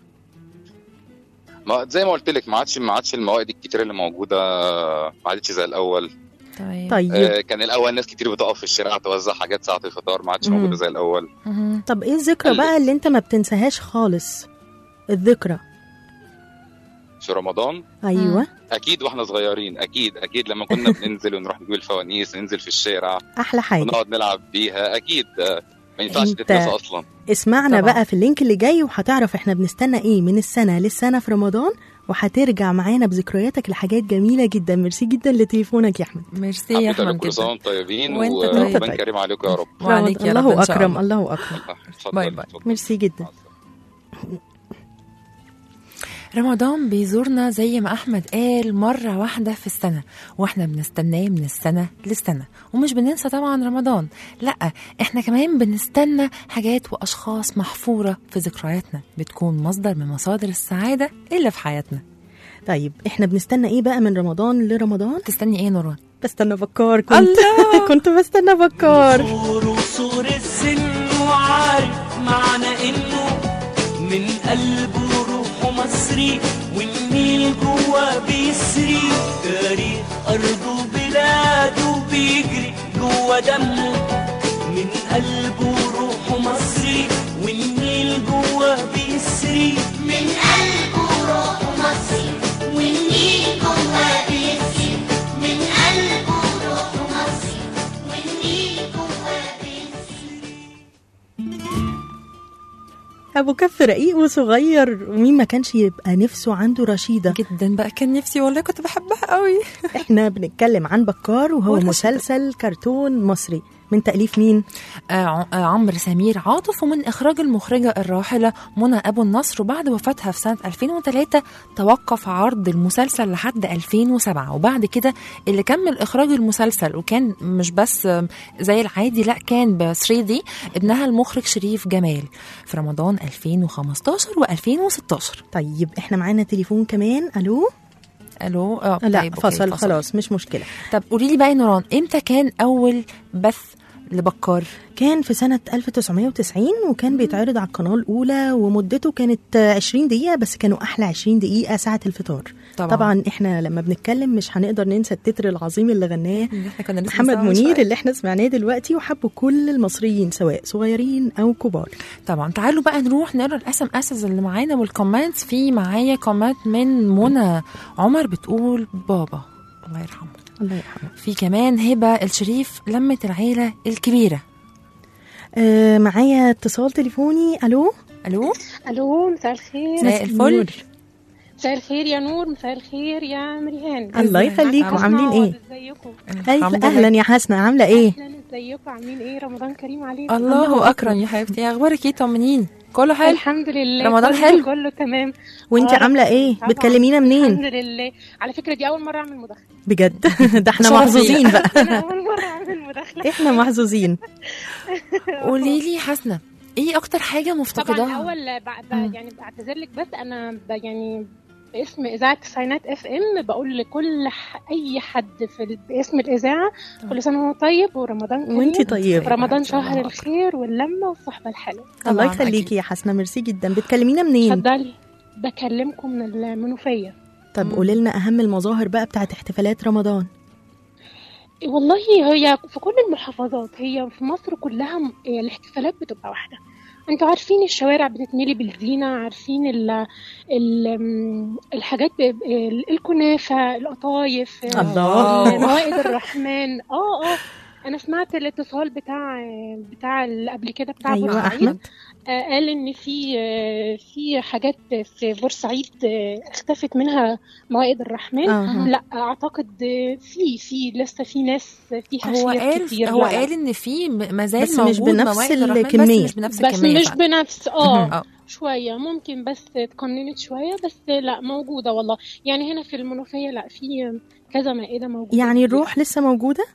ما زي ما قلت لك ما عادش ما عادش الموائد الكتير اللي موجوده ما عادتش زي الاول طيب طيب آه كان الاول ناس كتير بتقف في الشارع توزع حاجات ساعه الفطار ما عادش مم. موجوده زي الاول مهم. طب ايه الذكرى قلت. بقى اللي انت ما بتنساهاش خالص الذكرى في رمضان ايوه اكيد واحنا صغيرين اكيد اكيد لما كنا بننزل ونروح نجيب الفوانيس ننزل في الشارع احلى حاجه ونقعد نلعب بيها اكيد آه، ما ينفعش أنت- تتنسى اصلا اسمعنا طبعا. بقى في اللينك اللي جاي وهتعرف احنا بنستنى ايه من السنه للسنه في رمضان وهترجع معانا بذكرياتك لحاجات جميله جدا ميرسي جدا لتليفونك يا احمد ميرسي يا حبيت أقول احمد كل سنه جدا وانتم طيبين وأنت طيب. ورمضان طيب. كريم عليكم يا رب وعليك يا رب الله إن شاء اكرم الله. الله اكرم اتفضل، باي باي. اتفضل. ميرسي جدا مع السلامة. رمضان بيزورنا زي ما احمد قال مره واحده في السنه واحنا بنستناه من السنه للسنه ومش بننسى طبعا رمضان لا احنا كمان بنستنى حاجات واشخاص محفوره في ذكرياتنا بتكون مصدر من مصادر السعاده اللي في حياتنا طيب احنا بنستنى ايه بقى من رمضان لرمضان تستني ايه يا نوران بستنى بكار كنت كنت بستنى بكار صور وصور السن وعارف معنى انه من قلبه روحه مصري والنيل جوا بيسري تاريخ ارضه وبلاده بيجري جوا دمه من قلبه روحه مصري والنيل جوا بيسري من قلبه روح مصري والنيل جوا بيسري من قلبه ابو كف رقيق وصغير ومين ما كانش يبقى نفسه عنده رشيده جدا بقى كان نفسي والله كنت بحبها قوي احنا بنتكلم عن بكار وهو ورشيدة. مسلسل كرتون مصري من تاليف مين آه، ع- آه، عمرو سمير عاطف ومن إخراج المخرجة الراحلة منى أبو النصر وبعد وفاتها في سنة 2003 توقف عرض المسلسل لحد 2007 وبعد كده اللي كمل إخراج المسلسل وكان مش بس آه، زي العادي لا كان ب 3 دي ابنها المخرج شريف جمال في رمضان 2015 و2016 طيب احنا معانا تليفون كمان الو الو اه لا طيب، أوكي، فصل خلاص مش مشكله طب قولي لي بقى يا نوران امتى كان اول بث لبكار كان في سنة 1990 وكان بيتعرض على القناة الأولى ومدته كانت آه، 20 دقيقة بس كانوا أحلى 20 دقيقة ساعة الفطار طبعا. طبعا احنا لما بنتكلم مش هنقدر ننسى التتر العظيم اللي غناه احنا كنا لسه محمد بنسمعها منير شوية. اللي احنا سمعناه دلوقتي وحبه كل المصريين سواء صغيرين أو كبار طبعا تعالوا بقى نروح نقرا الاس ام اس اللي معانا والكومنتس في معايا كومنت من منى عمر بتقول بابا الله يرحمه الله يرحمه في كمان هبه الشريف لمة العيله الكبيره آه معايا اتصال تليفوني ألو الو الو مساء الخير مساء الفل مساء الخير يا نور مساء الخير يا مريهان الله يخليكم عاملة عاملين ايه ازيكم أهلا أهلا يا حسنة عاملة ايه اهلا ازيكم عاملين ايه رمضان كريم عليكم الله اكرم يا حبيبتي إيه اخبارك ايه طمنيني كله حلو الحمد لله رمضان كله- حلو؟ كله تمام وانت آه، عاملة ايه طبعاً. بتكلمينا منين الحمد لله على فكره دي اول مره اعمل مداخله بجد ده احنا شرفينا. محظوظين بقى انا اول مره اعمل مداخله احنا محظوظين قولي لي حسنه ايه اكتر حاجه طبعا مفتقداها الاول ب- يعني بعتذر لك بس انا ب- يعني باسم اذاعه تسعينات اف ام بقول لكل ح... اي حد في ال... باسم الاذاعه كل سنه وهو طيب ورمضان كريم وانت طيبة رمضان شهر الخير واللمه والصحبه الحلوه الله طبعاً يخليكي أكيد. يا حسنة ميرسي جدا بتكلمينا منين اتفضلي بكلمكم من المنوفيه طب قولي لنا اهم المظاهر بقى بتاعت احتفالات رمضان والله هي في كل المحافظات هي في مصر كلها م- الاحتفالات بتبقى واحده انتوا عارفين الشوارع بتتملي بالزينه عارفين ال ال م- الحاجات ب- ال- الكنافه القطايف الله. موائد الرحمن اه اه انا سمعت الاتصال بتاع بتاع اللي قبل كده بتاع ايوه بورسعيد احمد آه، قال ان في آه، في حاجات في بورسعيد آه، اختفت منها موائد الرحمن آه. لا اعتقد آه، في في لسه في ناس فيها هو خير قال كتير هو لا، لا. قال ان في م- مازال بس مش موجود بنفس موائد الرحمن، الكمية. بس مش بنفس بس الكميه مش فعلا. بنفس اه اه شويه ممكن بس اتقننت شويه بس لا موجوده والله يعني هنا في المنوفيه لا في كذا مائده موجوده يعني كتير. الروح لسه موجودة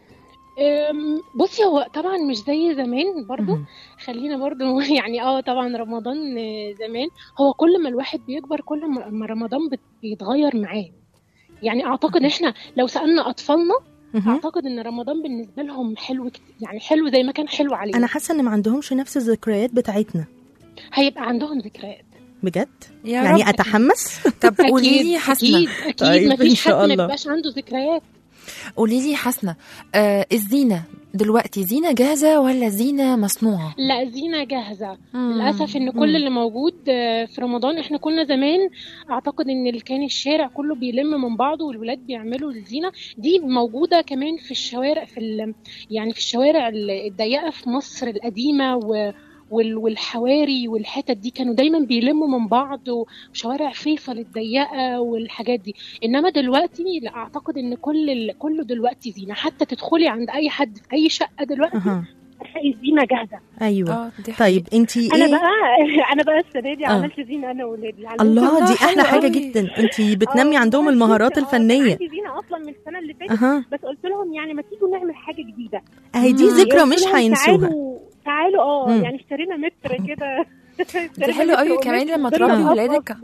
أم، بصي هو طبعا مش زي زمان برضو مهم. خلينا برضو يعني اه طبعا رمضان آه، زمان هو كل ما الواحد بيكبر كل ما ما رمضان بت- بيتغير معاه يعني اعتقد احنا لو سالنا اطفالنا مهم. اعتقد ان رمضان بالنسبه لهم حلو كتير يعني حلو زي ما كان حلو علينا انا حاسة ان ما عندهمش نفس الذكريات بتاعتنا هيبقى عندهم ذكريات بجد يا يعني رب. اتحمس طب قولي اكيد لي حسنه اكيد اكيد طيب، إن مفيش شاء حد ما الله. يبقاش عنده ذكريات قولي لي حسنه آه الزينه دلوقتي زينه جاهزه ولا زينه مصنوعه لا زينه جاهزه مم. للاسف ان كل اللي موجود آه، في رمضان احنا كنا زمان اعتقد ان اللي كان الشارع كله بيلم من بعضه والولاد بيعملوا الزينه دي موجوده كمان في الشوارع في ال- يعني في الشوارع الضيقه في مصر القديمه و وال- والحواري والحتت دي كانوا دايما بيلموا من بعض وشوارع فيصل الضيقه والحاجات دي انما دلوقتي لا اعتقد ان كل ال- كله دلوقتي زينه حتى تدخلي عند اي حد في اي شقه دلوقتي اها هتلاقي الزينه جاهزه ايوه اه دي طيب انتي انا ايه بقى انا بقى السنه دي آه. عملت زينه انا واولادي علمت الله الله، دي حلو احلى حاجة قوي. جدا انتي بتنمي آه، عندهم بس المهارات آه، كان الفنية عندي زينه اصلا من السنه اللي فاتت اها بس قلت لهم يعني ما تيجوا نعمل حاجه جديده اهي دي مم. ذكرى قلت مش لهم هينسوها تعالوا تعالوا اه مم. يعني اشترينا متر كده دي حلوة قوي كمان لما تربي ولادك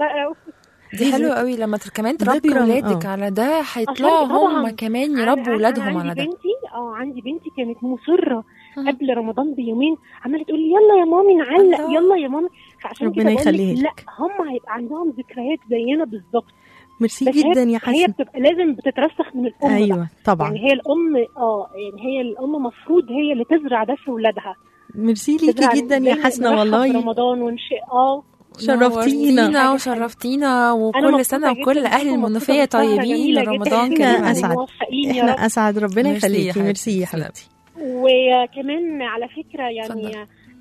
دي حلوة قوي لما تر- كمان تربي ذكرى، ولادك آه. على ده هيطلعوا طبعاً. هم كمان يربوا ولادهم عندي على ده بنتي اه عندي بنتي كانت مصره مم. قبل رمضان بيومين عماله تقول لي يلا يا مامي نعلق الله. يلا يا مامي فعشان ربنا كده بقول يخليها لك لك. لا هم هيبقى عندهم ذكريات زينا بالظبط ميرسي بس هي- جدا يا هي حسن بتبقى لازم بتترسخ من الام بقى. ايوه طبعا يعني هي الام اه يعني هي الام مفروض هي اللي تزرع ده في ولادها ميرسي تزرع ليكي جدا يا زي حسنة نرحب والله برمضان ونشي اه شرفتينا نورتينا وشرفتينا أنا وكل مبسوطة سنة جداً وكل أهل بيكم، المنوفية مبسوطة بسهرة طيبين جميلة جداً. رمضان إحنا كريم أسعد. عليكم موفقين يا احنا رب اسعد ربنا ميرسي يا يخليكي ميرسي يا حبيبتي. حبيبتي وكمان على فكرة يعني اتفضل.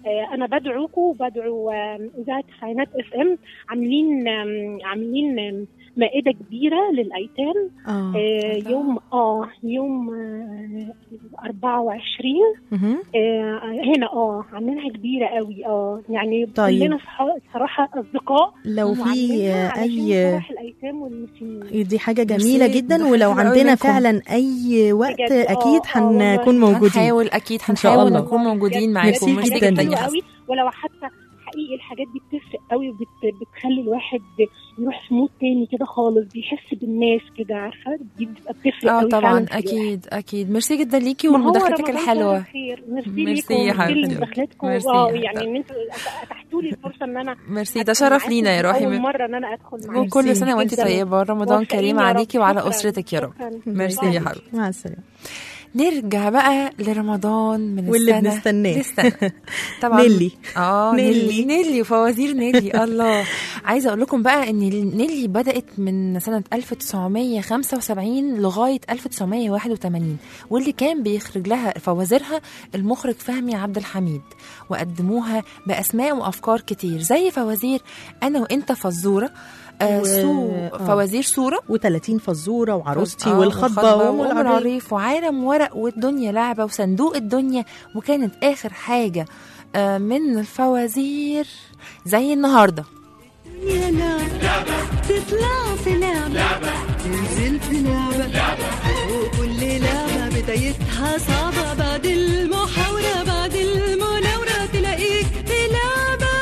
آه، انا بدعوكم وبدعو آه، اذاعه تسعينات اف ام عاملين آم، عاملين آم، مائده كبيره للايتام اه آه، يوم اه يوم آه، 24 مهم. آه، هنا اه عاملينها كبيره قوي اه يعني طيب. كلنا صح- صراحه اصدقاء لو في وعاملينها آه، علشان اي فرح الايتام والمسنين دي حاجة جميلة ميرسي، جدا ده ولو حلو قوي عندنا منكم. فعلا أي وقت بجد، آه، أكيد آه، والله. هنكون موجودين هنحاول اكيد إن شاء هنحاول الله. نكون موجودين بجد معاكم ميرسي ميرسي جداً. جدا حلوة يا حسن قوي ولو حتى حقيقي الحاجات دي بتفرق قوي وبتخلي الواحد يروح في مود تاني كده خالص بيحس بالناس كده عارفه دي بتبقى بتفرق اه قوي طبعا فعلاً في الواحد. اكيد اكيد ميرسي جدا ليكي ما هو ومداخلتك رمضان الحلوه شهر خير ميرسي ميرسي ليكم يا كل حبيبتي. مداخلتكم ميرسي اه يا يعني حبيبتي. ان انتوا اتحتوا لي الفرصه ان انا ميرسي ده أدخل شرف معاكم. لينا يا روحي اول مره ان انا ادخل معاكم وكل سنه وانت جداً. طيبه رمضان موفقين كريم يا رب. عليكي وعلى شكراً. اسرتك يا رب شكراً. ميرسي يا باي. حبيبي مع السلامة نرجع بقى لرمضان من واللي السنة بنستناه. للسنة طبعا نيلي. اه نيلي. نيلي نيلي وفوازير نيلي الله عايزه اقول لكم بقى ان نيلي بدات من سنه 1975 لغايه 1981 واللي كان بيخرج لها فوازيرها المخرج فهمي عبد الحميد وقدموها باسماء وافكار كتير زي فوازير انا وانت فزوره آه و- سو آه. فوازير صوره و30 فزورة وعروستي آه، والخطبة وام وام العريس العريف وعالم ورق والدنيا لعبة وصندوق الدنيا وكانت آخر حاجة آه، من الفوازير زي النهاردة يا لعبة تطلع في لعبة تنزل في لعبة وكل لعبة بدايتها صعبة بعد المحاورة بعد المناورة تلاقيك في لعبة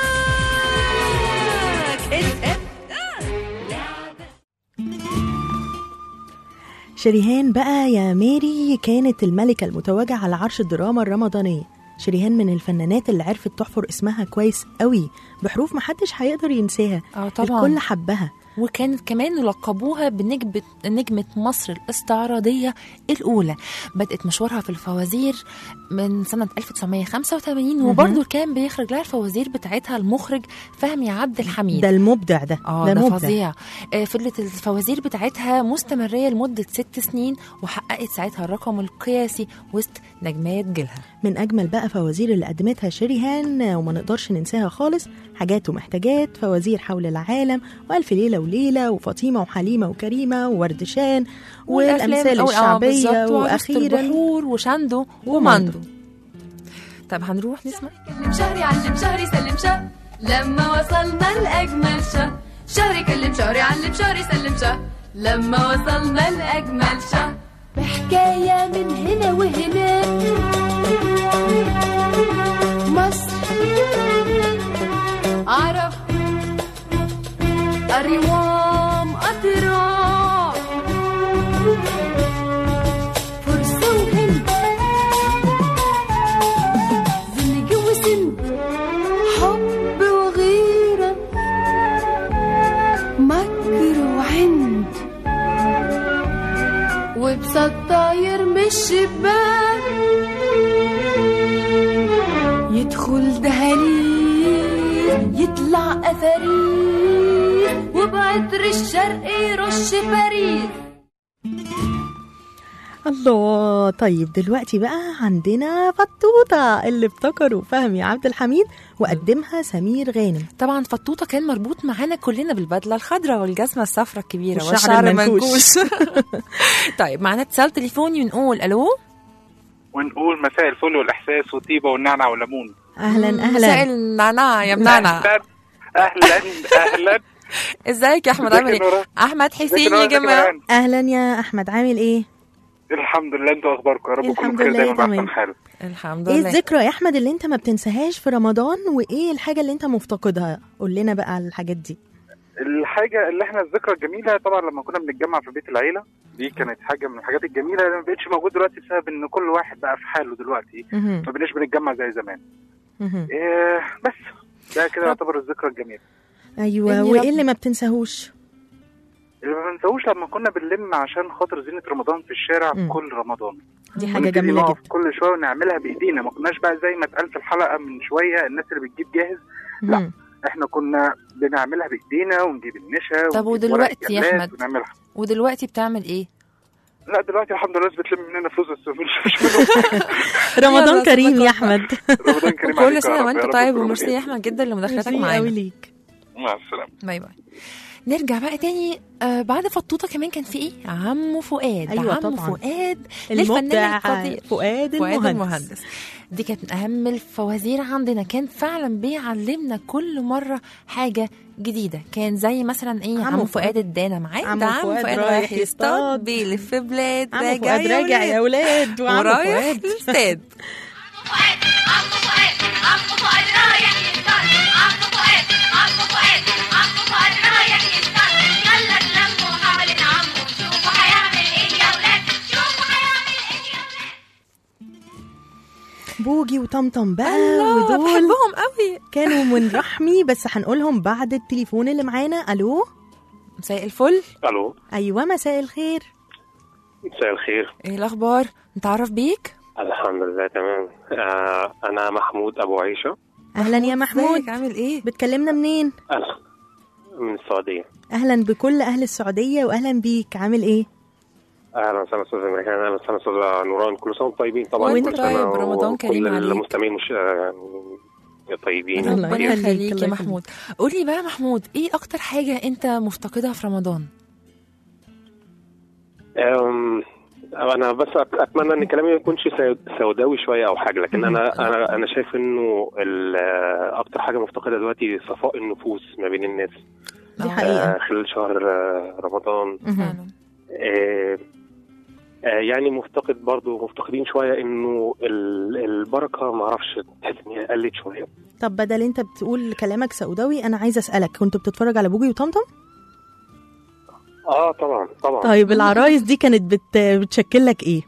شريهان بقى يا ماري كانت الملكة المتوجة على عرش الدراما الرمضانية شريهان من الفنانات اللي عرفت تحفر اسمها كويس قوي بحروف محدش هيقدر ينساها اه طبعا الكل حبها وكانت كمان لقبوها بنجمة نجمة مصر الاستعراضية الأولى بدأت مشوارها في الفوازير من سنة 1985 وبرضه كان بيخرج لها الفوازير بتاعتها المخرج فهمي عبد الحميد ده المبدع ده اه ده ده مبدع فظيع آه، فضلت الفوازير بتاعتها مستمرية لمدة ست سنين وحققت ساعتها الرقم القياسي وسط نجمات جيلها من اجمل بقى فوازير اللي قدمتها شريهان وما نقدرش ننساها خالص حاجات ومحتاجات فوازير حول العالم والف ليله وليله وفاطمه وحليمه وكريمه ووردشان والامثال أو- آه، الشعبيه بالظبط، وعروسة واخيرا البحور وشاندو وماندو طب هنروح نسمع كلم شهري علم شهري سلم شهر لما وصلنا لأجمل شهر شهري كلم شهري علم شهري سلم شهر لما وصلنا لأجمل شهر بحكاية من هنا وهنا مصر عرب أريوام أطراف فرصة وهند زنج وسند حب وغيرة مكر وعند وبسط طاير من الشباك يدخل دهاليز يطلع أثريز وبعطر الشرق يرش باريس الله طيب دلوقتي بقى عندنا فطوطه اللي ابتكروا فهمي عبد الحميد وقدمها سمير غانم طبعا فطوطه كان مربوط معانا كلنا بالبدله الخضراء والجزمه الصفراء الكبيره والشعر المنكوش. طيب معانا اتصال تليفوني ونقول الو ونقول مساء الفل والاحساس والطيبه والنعنع والليمون اهلا مساء اهلا النعناع يا منعنع اهلا اهلا اهلا ازيك يا احمد ازيك عامل يا ايه نوران؟ احمد ازيك حسين نوران؟ يا ازيك جماعه نوران؟ اهلا يا احمد عامل ايه الحمد لله انتوا اخباركم يا رب كله الحمد بخير لله دايما تمام. باحسن حال الحمد ايه لله الذكرى يا احمد اللي انت ما بتنساهاش في رمضان وايه الحاجه اللي انت مفتقدها قول لنا بقى على الحاجات دي الحاجه اللي احنا الذكرى الجميله طبعا لما كنا بنتجمع في بيت العيله دي كانت حاجه من الحاجات الجميله اللي ما بقتش موجود دلوقتي بسبب ان كل واحد بقى في حاله دلوقتي مهم. ما بقيناش بنتجمع زي زمان مهم. إيه بس ده كده يعتبر الذكرى الجميله ايوه إني وايه رب- اللي ما بتنساهوش اللي ما بنساوش لما كنا بنلم عشان خاطر زينه رمضان في الشارع مم. كل رمضان دي حاجه ونبتدي جميله نقف جدا كل شويه ونعملها بايدينا ما كناش بقى زي ما اتقال في الحلقه من شويه الناس اللي بتجيب جاهز لا. مم. احنا كنا بنعملها بايدينا ونجيب النشا طب ونجيب ودلوقتي ورق يا الجلاد أحمد؟ ونعملها ودلوقتي بتعمل ايه لا دلوقتي الحمد لله الناس بتلم مننا فلوس بس مش مش منهم رمضان يلا، كريم صدق يا احمد رمضان كريم عليك كل يا سنه رب، وانت يا رب طيب تكونوا وميرسي بخير. يا احمد جدا لمداخلتك ميرسي معانا قوي ليك مع السلامه باي باي نرجع بقى تاني آه بعد فطوطه كمان كان في ايه عمو فؤاد أيوة عمو طبعاً. فؤاد للفنان المبدع القدير فؤاد فؤاد المهندس المهندس دي كانت من اهم الفوازير عندنا كان فعلا بيعلمنا كل مره حاجه جديده كان زي مثلا ايه عمو عمو فؤاد. فؤاد ادانا معاه عمو ده عمو فؤاد فؤاد رايح رايح يصطاد. يصطاد بيلف بلاد عمو راجع فؤاد راجع يا ولاد وعمو ورايح فؤاد الاستاد عمو فؤاد عمو فؤاد رايح يصطاد عمو فؤاد عمو فؤاد عمو فؤاد رايح يصطاد يلا تلموا حوالين عمو شوفوا هيعمل ايه يا ولاد شوفوا هيعمل ايه يا ولاد بوجي وطمطم بقى الله ودول بحبهم قوي كانوا من رحمي بس هنقولهم بعد التليفون اللي معانا الو مساء الفل الو ايوه مساء الخير مساء الخير ايه الاخبار نتعرف بيك الحمد لله تمام آه انا محمود ابو عيشه اهلا يا محمود ازيك عامل ايه بتكلمنا منين أهلا من السعوديه اهلا بكل اهل السعوديه واهلا بيك عامل ايه اهلا وسهلا استاذ امريكان اهلا وسهلا استاذ نوران كل سنه وانتم طيبين طبعا وانت كل سنه طيب، رمضان كريم كل عليك. المستمعين مش يعني طيبين الله ربنا يخليك، يخليك الله يا يخليك. محمود قولي بقى يا محمود ايه اكتر حاجه انت مفتقدها في رمضان أم، انا بس أت- اتمنى ان كلامي ما يكونش سود- سوداوي شويه او حاجه لكن انا انا انا شايف انه ال- اكتر حاجه مفتقده دلوقتي صفاء النفوس ما بين الناس دي آه. حقيقه آه، خلال شهر آه، رمضان فعلا آه، آه، يعني مفتقد برضو مفتقدين شويه انه ال- البركه ما اعرفش تحس ان هي قلت شويه طب بدل انت بتقول كلامك سوداوي انا عايزه اسالك كنت بتتفرج على بوجي وطمطم اه طبعا طبعا طيب العرايس دي كانت بت... بتشكل لك ايه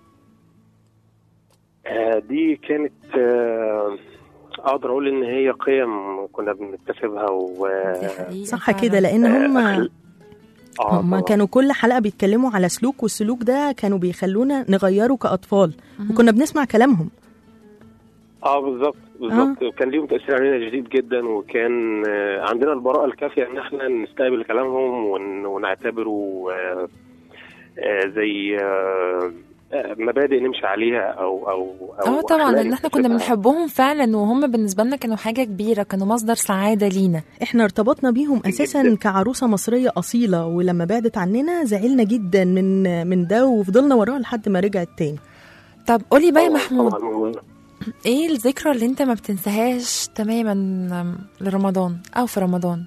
آه، دي كانت آه، اقدر اقول ان هي قيم كنا بنكتسبها و دي حقيقة صح فعلا. كده لان هم آه، أخل- آه، هم طبعاً. كانوا كل حلقه بيتكلموا على سلوك والسلوك ده كانوا بيخلونا نغيره كاطفال وكنا بنسمع كلامهم اه بالظبط بالظبط كان ليهم تاثير علينا شديد جدا وكان آه، عندنا البراءه الكافيه ان احنا نستقبل كلامهم ون- ونعتبره آه، آه، زي آه، آه، مبادئ نمشي عليها او او او اه طبعا أخلاق لان احنا كنا نكتسبها. بنحبهم فعلا وهم بالنسبه لنا كانوا حاجه كبيره كانوا مصدر سعاده لينا احنا ارتبطنا بيهم اساسا جداً. كعروسه مصريه اصيله ولما بعدت عننا زعلنا جدا من من ده وفضلنا وراها لحد ما رجعت تاني طب قولي بقى يا طبعاً- محمود طبعاً. ايه الذكرى اللي انت ما بتنساهاش تماما لرمضان او في رمضان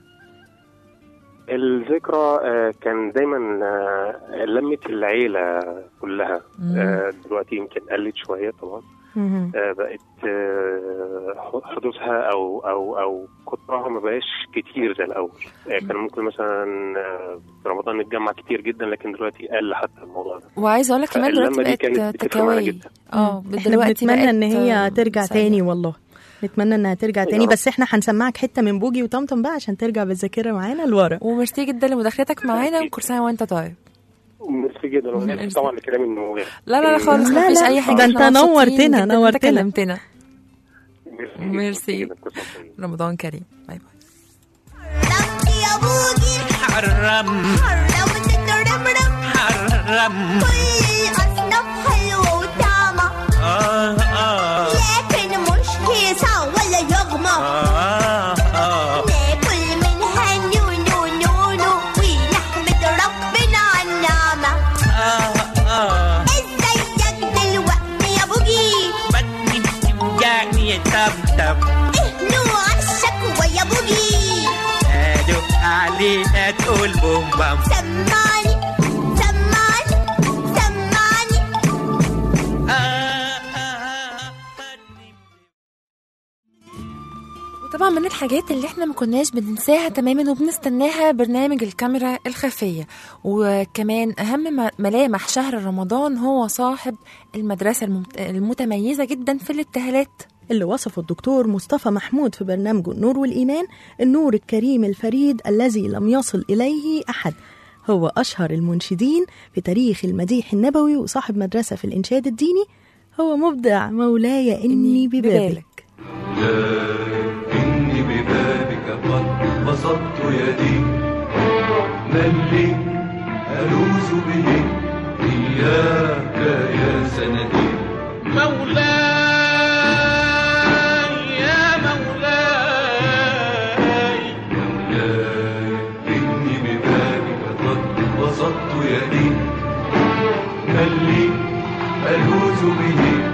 الذكرى آه، كان دايما آه، لمة العيلة كلها مم. آه، دلوقتي يمكن قلت شوية طبعا مهم. آه، بقت آه، حدوثها او او او كترها ما بقاش كتير زي الاول آه، كان ممكن مثلا آه، في رمضان نتجمع كتير جدا لكن دلوقتي قل حتى الموضوع ده وعايزه اقول لك كمان دلوقتي فاللمة دي بقت كانت بتفرق معانا تكاوي جدا. اه احنا دلوقتي بنتمنى بقت ان هي ترجع سريعة. تاني والله نتمنى انها ترجع يا تاني رب. بس احنا هنسمعك حته من بوجي وطمطم بقى عشان ترجع بالذاكره معانا لورا وميرسي جدا لمداخلتك معانا أكيد. وكل سنه وانت طيب ميرسي جدا وآسف طبعا لكلامي انه لا لا لا خالص لا، مفيش لا، اي حاجه ده إحنا أنت مبسوطين نورتنا، جداً إن أنت نورتنا. كلمتنا ميرسي جداً ميرسي. جداً. كل سنة وأنتم طيبين. رمضان كريم باي باي يا بوجي حرم حرم تترمرم حرم كل أصناف حلوة وطعمة آه آه لكن مش هيصة ولا يغمى آه آه ناكل منها نونو نونو ونحمد ربنا على النعمة آه آه ازيك دلوقتي يا بوجي بطني بتوجعني يا طبطب ايه نوع الشكوى يا بوجي ادق عليها تقول بوم بام سمعني سمعني سمعني آه آه بطني وطبعا من الحاجات اللي احنا ما كناش بننساها تماما وبنستناها برنامج الكاميرا الخفية وكمان أهم م- ملامح شهر رمضان هو صاحب المدرسة الممت- المتميزة جدا في الابتهالات اللي وصفه الدكتور مصطفى محمود في برنامجه النور والإيمان النور الكريم الفريد الذي لم يصل إليه أحد هو أشهر المنشدين في تاريخ المديح النبوي وصاحب مدرسة في الإنشاد الديني هو مبدع مولاي إني ببابك إني ببابك قد بسطت يدي من لي ألوذ به إياك يا سندي مولاي يا مولاي مولاي إني ببابك قد بسطت يدي هل لي ألوذ به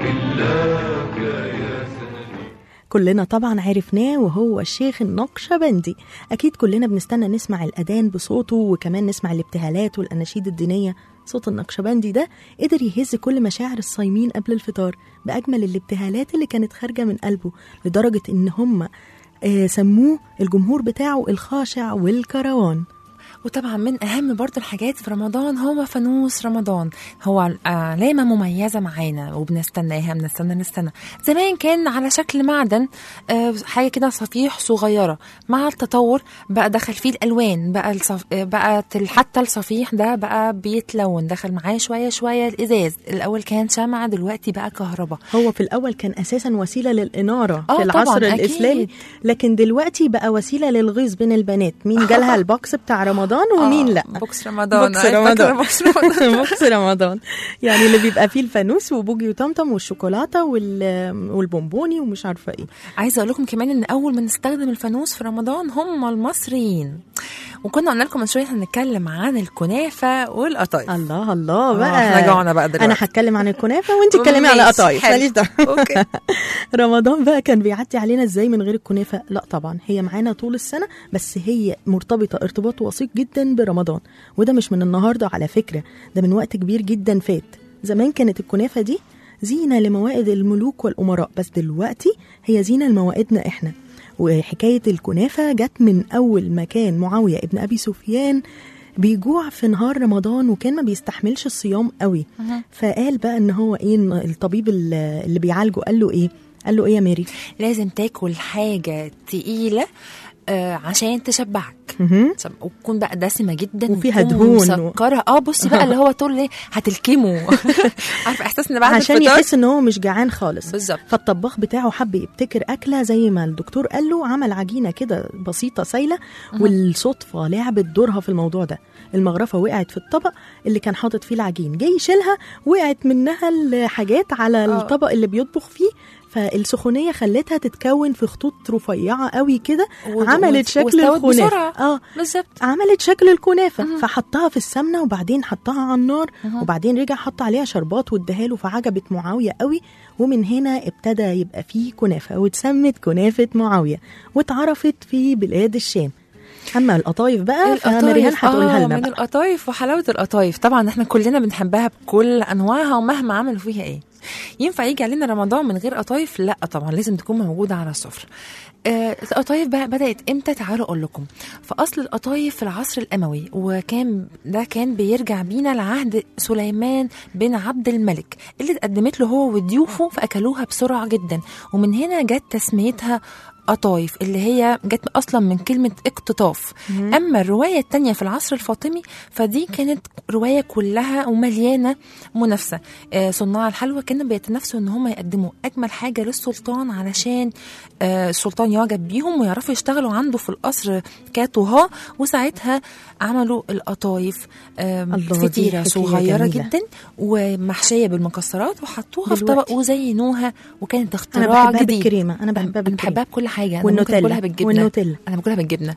إلاك يا سندي كلنا طبعا عرفناه وهو الشيخ النقشبندي أكيد كلنا بنستنى نسمع الأذان بصوته وكمان نسمع الابتهالات والأناشيد الدينية صوت النقشبندي ده قدر يهز كل مشاعر الصايمين قبل الفطار بأجمل الابتهالات اللي كانت خارجة من قلبه لدرجة إن هم آه، سموه الجمهور بتاعه الخاشع والكروان وطبعا من اهم برضو الحاجات في رمضان هو فانوس رمضان هو علامه مميزه معانا وبنستناها بنستنى نستنى زمان كان على شكل معدن آه، حاجه كده صفيح صغيره مع التطور بقى دخل فيه الالوان بقى الصف... آه، بقت ال- حتى الصفيح ده بقى بيتلون دخل معاه شويه شويه الازاز الاول كان شمعه دلوقتي بقى كهرباء هو في الأول كان أساسا وسيلة للإنارة آه في العصر طبعاً، أكيد. الإسلامي لكن دلوقتي بقى وسيلة للغيظ بين البنات مين جالها البوكس بتاع رمضان ومين لا بوكس رمضان بوكس أيوة، فاكرة رمضان بوكس رمضان بوكس رمضان يعني اللي بيبقى فيه الفانوس وبوجي وطمطم والشوكولاته وال- والبونبوني ومش عارفه ايه عايزه اقول لكم كمان ان اول ما نستخدم الفانوس في رمضان هم المصريين وكنا قلنا لكم من شويه هنتكلم عن الكنافه والقطايف الله الله بقى احنا جوعنا بقى دلوقتي انا هتكلم عن الكنافه وانت اتكلمي على ماشي، قطايف حلو. ماليش دعوه اوكي رمضان بقى كان بيعدي علينا ازاي من غير الكنافه لا طبعا هي معانا طول السنه بس هي مرتبطه ارتباط وثيق جدا برمضان وده مش من النهارده على فكره ده من وقت كبير جدا فات زمان كانت الكنافه دي زينه لموائد الملوك والامراء بس دلوقتي هي زينه لموائدنا احنا وحكايه الكنافه جت من اول ما كان معاويه ابن ابي سفيان بيجوع في نهار رمضان وكان ما بيستحملش الصيام قوي فقال بقى ان هو ايه إن الطبيب اللي اللي بيعالجه قال له ايه قال له ايه يا ماري لازم تاكل حاجه تقيله آه عشان تشبعك مهم. سم- وتكون بقى دسمه جدا وفيها وتكون دهون و- مسكره اه بصي بقى اللي هو تقول ايه هتلكمه عارفه احساس ان بعد عشان الفطار يحس ان هو مش جعان خالص بالظبط فالطباخ بتاعه حب يبتكر اكله زي ما الدكتور قال له عمل عجينه كده بسيطه سايله والصدفه لعبت دورها في الموضوع ده المغرفه وقعت في الطبق اللي كان حاطط فيه العجين جاي يشيلها وقعت منها الحاجات على آه. الطبق اللي بيطبخ فيه فالسخونيه خلتها تتكون في خطوط رفيعه قوي كده و- عملت و- شكل واستوت الكنافه بسرعة. اه بالظبط عملت شكل الكنافه فحطها في السمنه وبعدين حطها على النار مهم. وبعدين رجع حط عليها شربات واداها له فعجبت معاويه قوي ومن هنا ابتدى يبقى فيه كنافه واتسمت كنافه معاويه واتعرفت في بلاد الشام اما القطايف بقى فمريان هتقولها آه لنا من بقى القطايف وحلاوه القطايف طبعا احنا كلنا بنحبها بكل انواعها ومهما عملوا فيها ايه ينفع يجي علينا رمضان من غير قطايف لا طبعا لازم تكون موجوده على السفره آه القطايف بقى بدات امتى تعالوا اقول لكم فاصل القطايف في العصر الاموي وكان ده كان بيرجع بينا لعهد سليمان بن عبد الملك اللي اتقدمت له هو وضيوفه فاكلوها بسرعه جدا ومن هنا جت تسميتها قطايف اللي هي جت اصلا من كلمه اقتطاف مم. اما الروايه التانية في العصر الفاطمي فدي كانت روايه كلها ومليانه منافسه آه، صناع الحلوى كانوا بيتنافسوا ان هم يقدموا اجمل حاجه للسلطان علشان آه، السلطان يعجب بيهم ويعرفوا يشتغلوا عنده في القصر كطهاه وساعتها عملوا القطايف آم، الله، دي فطيره حكاية صغيره جميلة. جدا ومحشيه بالمكسرات وحطوها في دلوقتي. طبق وزينوها وكانت انا اختراع بحبها جديد بالكريمه انا بحبها انا بالكريمه بحبها بكل حاجه انا ممكن والنوتيلا اكلها بالجبنه والنوتيلا انا باكلها بالجبنه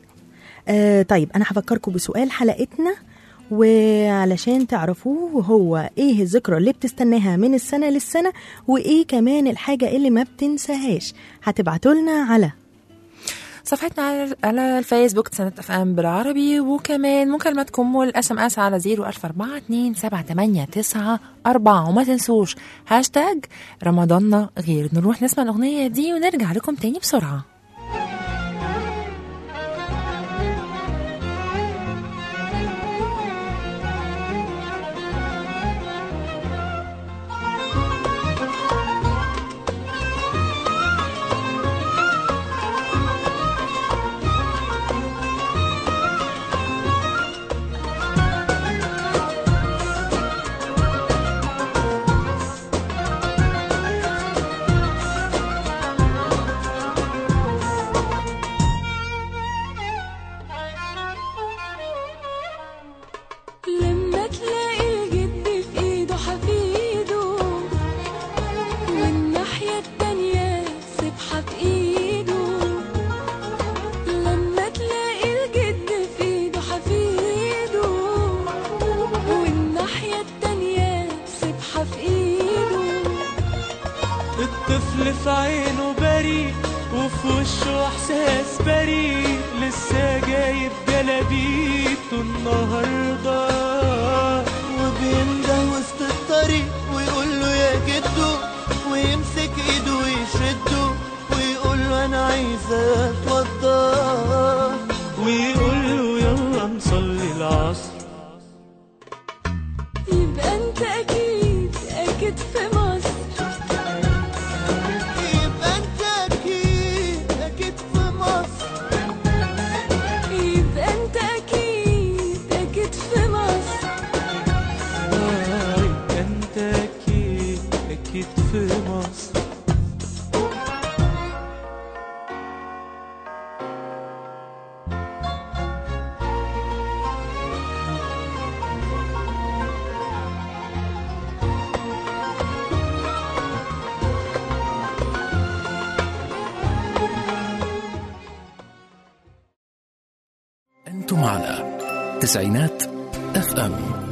آه طيب انا هفكركم بسؤال حلقتنا وعلشان تعرفوه وهو ايه الذكرى اللي بتستناها من السنه للسنه وايه كمان الحاجه اللي ما بتنساهاش هتبعتوا لنا على صفحتنا على- على الفيسبوك سنة اف ام بالعربي وكمان مكالمتكم والاس ام اس على 0142789 وما تنسوش هاشتاج رمضاننا غير نروح نسمع الاغنية دي ونرجع لكم تاني بسرعة Thank سبحة في ايده لما تلاقي الجد في ايده حفيده والناحية التانية سبحة في ايده الطفل في عينه بريء وفي وشه احساس بريء لسه جايب جلابيته النهارده وبينده وسط الطريق ويقول له يا جدو ويمسك ايده ويشده ويقول له انا عايز اتوضى ويقول له يلا نصلي العصر يبقى انت اكيد اكيد في مصر يبقى انت اكيد اكيد في مصر يبقى انت اكيد اكيد في مصر آه، يبقى انت اكيد اكيد في مصر أنتم على تسعينات اف ام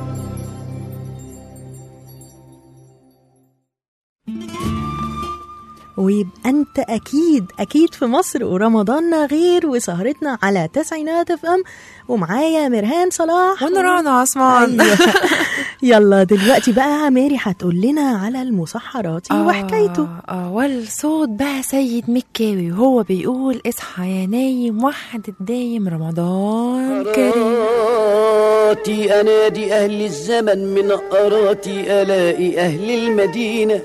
ويبقى انت اكيد اكيد في مصر ورمضاننا غير وسهرتنا على تسعينات اف ام ومعايا مرهان صلاح ونوران عثمان أيوة. يلا دلوقتي بقى ماري هتقول لنا على المسحراتي وحكايته آه والصوت بقى سيد مكاوي وهو بيقول اصحى يا نايم وحد الدايم رمضان كريم قراتي أنادي أهل الزمن من قراتي ألاقي أهل المدينة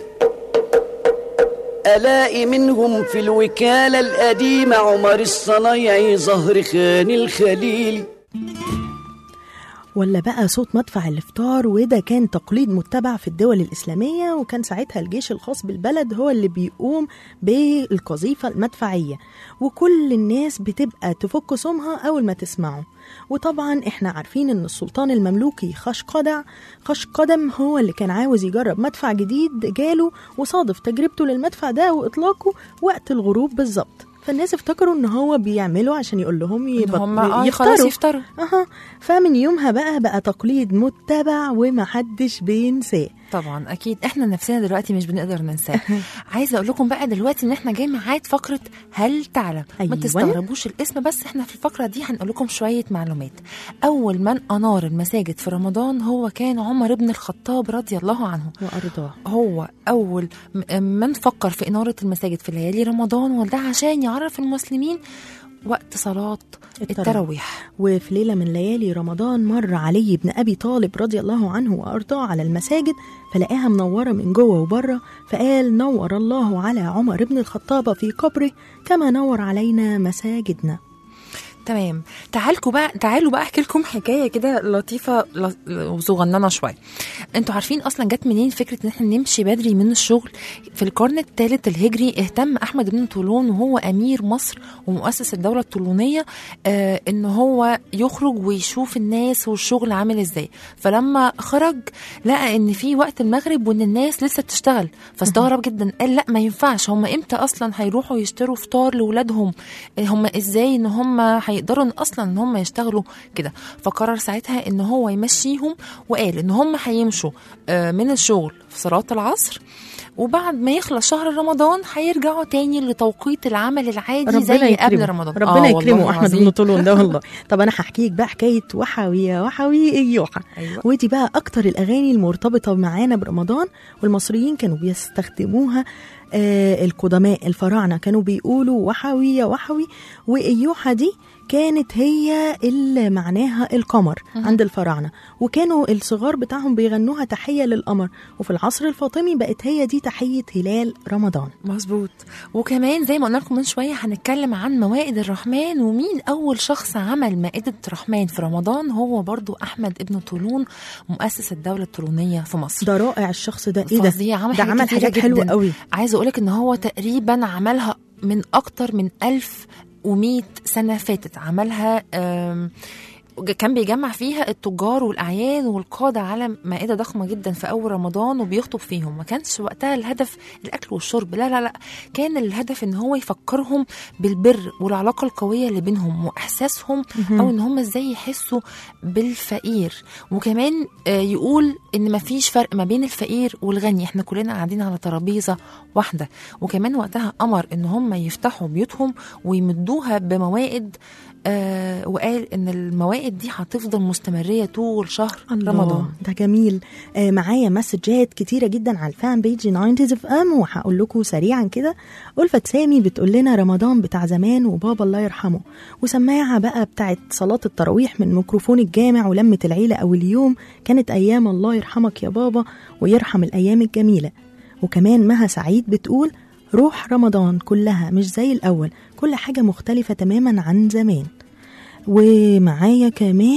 ألاقي منهم في الوكالة القديمة عمر الصنايعي ظهر خان الخليلي ولا بقى صوت مدفع الافطار وده كان تقليد متبع في الدول الإسلامية وكان ساعتها الجيش الخاص بالبلد هو اللي بيقوم بالقذيفة المدفعية وكل الناس بتبقى تفك صومها أول ما تسمعه وطبعا احنا عارفين ان السلطان المملوكي خشقدع خشقدم هو اللي كان عاوز يجرب مدفع جديد جاله وصادف تجربته للمدفع ده واطلاقه وقت الغروب بالظبط فالناس افتكروا ان هو بيعمله عشان يقول لهم يبط... هم آه خلاص يفطروا اها فمن يومها بقى بقى تقليد متبع ومحدش بينساه طبعا اكيد احنا نفسنا دلوقتي مش بنقدر ننساه عايزه اقول لكم بقى دلوقتي ان احنا جاي ميعاد فقره هل تعلم أيوة. ما تستغربوش الاسم بس احنا في الفقره دي هنقول لكم شويه معلومات اول من انار المساجد في رمضان هو كان عمر بن الخطاب رضي الله عنه وارضاه هو اول م- من فكر في اناره المساجد في ليالي رمضان وده عشان يعرف المسلمين وقت صلاه التراويح وفي ليلة من ليالي رمضان مر علي بن أبي طالب رضي الله عنه وأرضاه على المساجد فلقاها منورة من جوه وبره فقال نور الله على عمر بن الخطاب في قبره كما نور علينا مساجدنا تمام تعالكوا بقى تعالوا بقى احكي لكم حكايه كده لطيفه ل- وصغننه شويه انتوا عارفين اصلا جت منين فكره ان احنا نمشي بدري من الشغل في القرن الثالث الهجري اهتم احمد بن طولون وهو امير مصر ومؤسس الدوله الطولونيه آه ان هو يخرج ويشوف الناس والشغل عامل ازاي فلما خرج لقى ان في وقت المغرب وان الناس لسه بتشتغل فاستغرب جدا قال لا ما ينفعش هم امتى اصلا هيروحوا يشتروا فطار لاولادهم هم ازاي ان هم هيقدروا إن اصلا ان هم يشتغلوا كده فقرر ساعتها ان هو يمشيهم وقال ان هم هيمشوا آه، من الشغل في صلاه العصر وبعد ما يخلص شهر رمضان هيرجعوا تاني لتوقيت العمل العادي زي قبل يكرمه. رمضان ربنا آه، يكرمه والله احمد العظيم. بن طولون ده والله طب انا هحكيك بقى حكايه وحوي يا وحوي ايوحى أيوة. ودي بقى اكتر الاغاني المرتبطه معانا برمضان والمصريين كانوا بيستخدموها آه القدماء الفراعنه كانوا بيقولوا وحوي يا وحوي وايوحى دي كانت هي اللي معناها القمر عند الفراعنه وكانوا الصغار بتاعهم بيغنوها تحيه للقمر وفي العصر الفاطمي بقت هي دي تحيه هلال رمضان مظبوط وكمان زي ما قلنا لكم من شويه هنتكلم عن موائد الرحمن ومين اول شخص عمل مائده رحمن في رمضان هو برضو احمد ابن طولون مؤسس الدوله الطولونيه في مصر ده رائع الشخص ده ايه ده فظيع عمل ده حاجات عمل كتيرة حاجات حلوه جداً. قوي عايزه اقولك ان هو تقريبا عملها من اكتر من ألف ومئة سنة فاتت عملها آم، كان بيجمع فيها التجار والاعيان والقاده على مائده ضخمه جدا في اول رمضان وبيخطب فيهم ما كانش وقتها الهدف الاكل والشرب لا لا لا كان الهدف ان هو يفكرهم بالبر والعلاقه القويه اللي بينهم واحساسهم مهم. او ان هم ازاي يحسوا بالفقير وكمان آه، يقول ان ما فيش فرق ما بين الفقير والغني احنا كلنا قاعدين على ترابيزه واحده وكمان وقتها امر ان هم يفتحوا بيوتهم ويمدوها بموائد آه وقال ان الموائد دي هتفضل مستمريه طول شهر الله رمضان ده جميل آه معايا مسجات كتيرة جدا على الفان بيج 90 اف ام وهقول لكم سريعا كده ألفة سامي بتقول لنا رمضان بتاع زمان وبابا الله يرحمه وسماعة بقى بتاعت صلاة التراويح من ميكروفون الجامع ولمة العيلة أو اليوم كانت أيام الله يرحمك يا بابا ويرحم الأيام الجميلة وكمان مها سعيد بتقول روح رمضان كلها مش زي الأول كل حاجة مختلفة تماما عن زمان ومعايا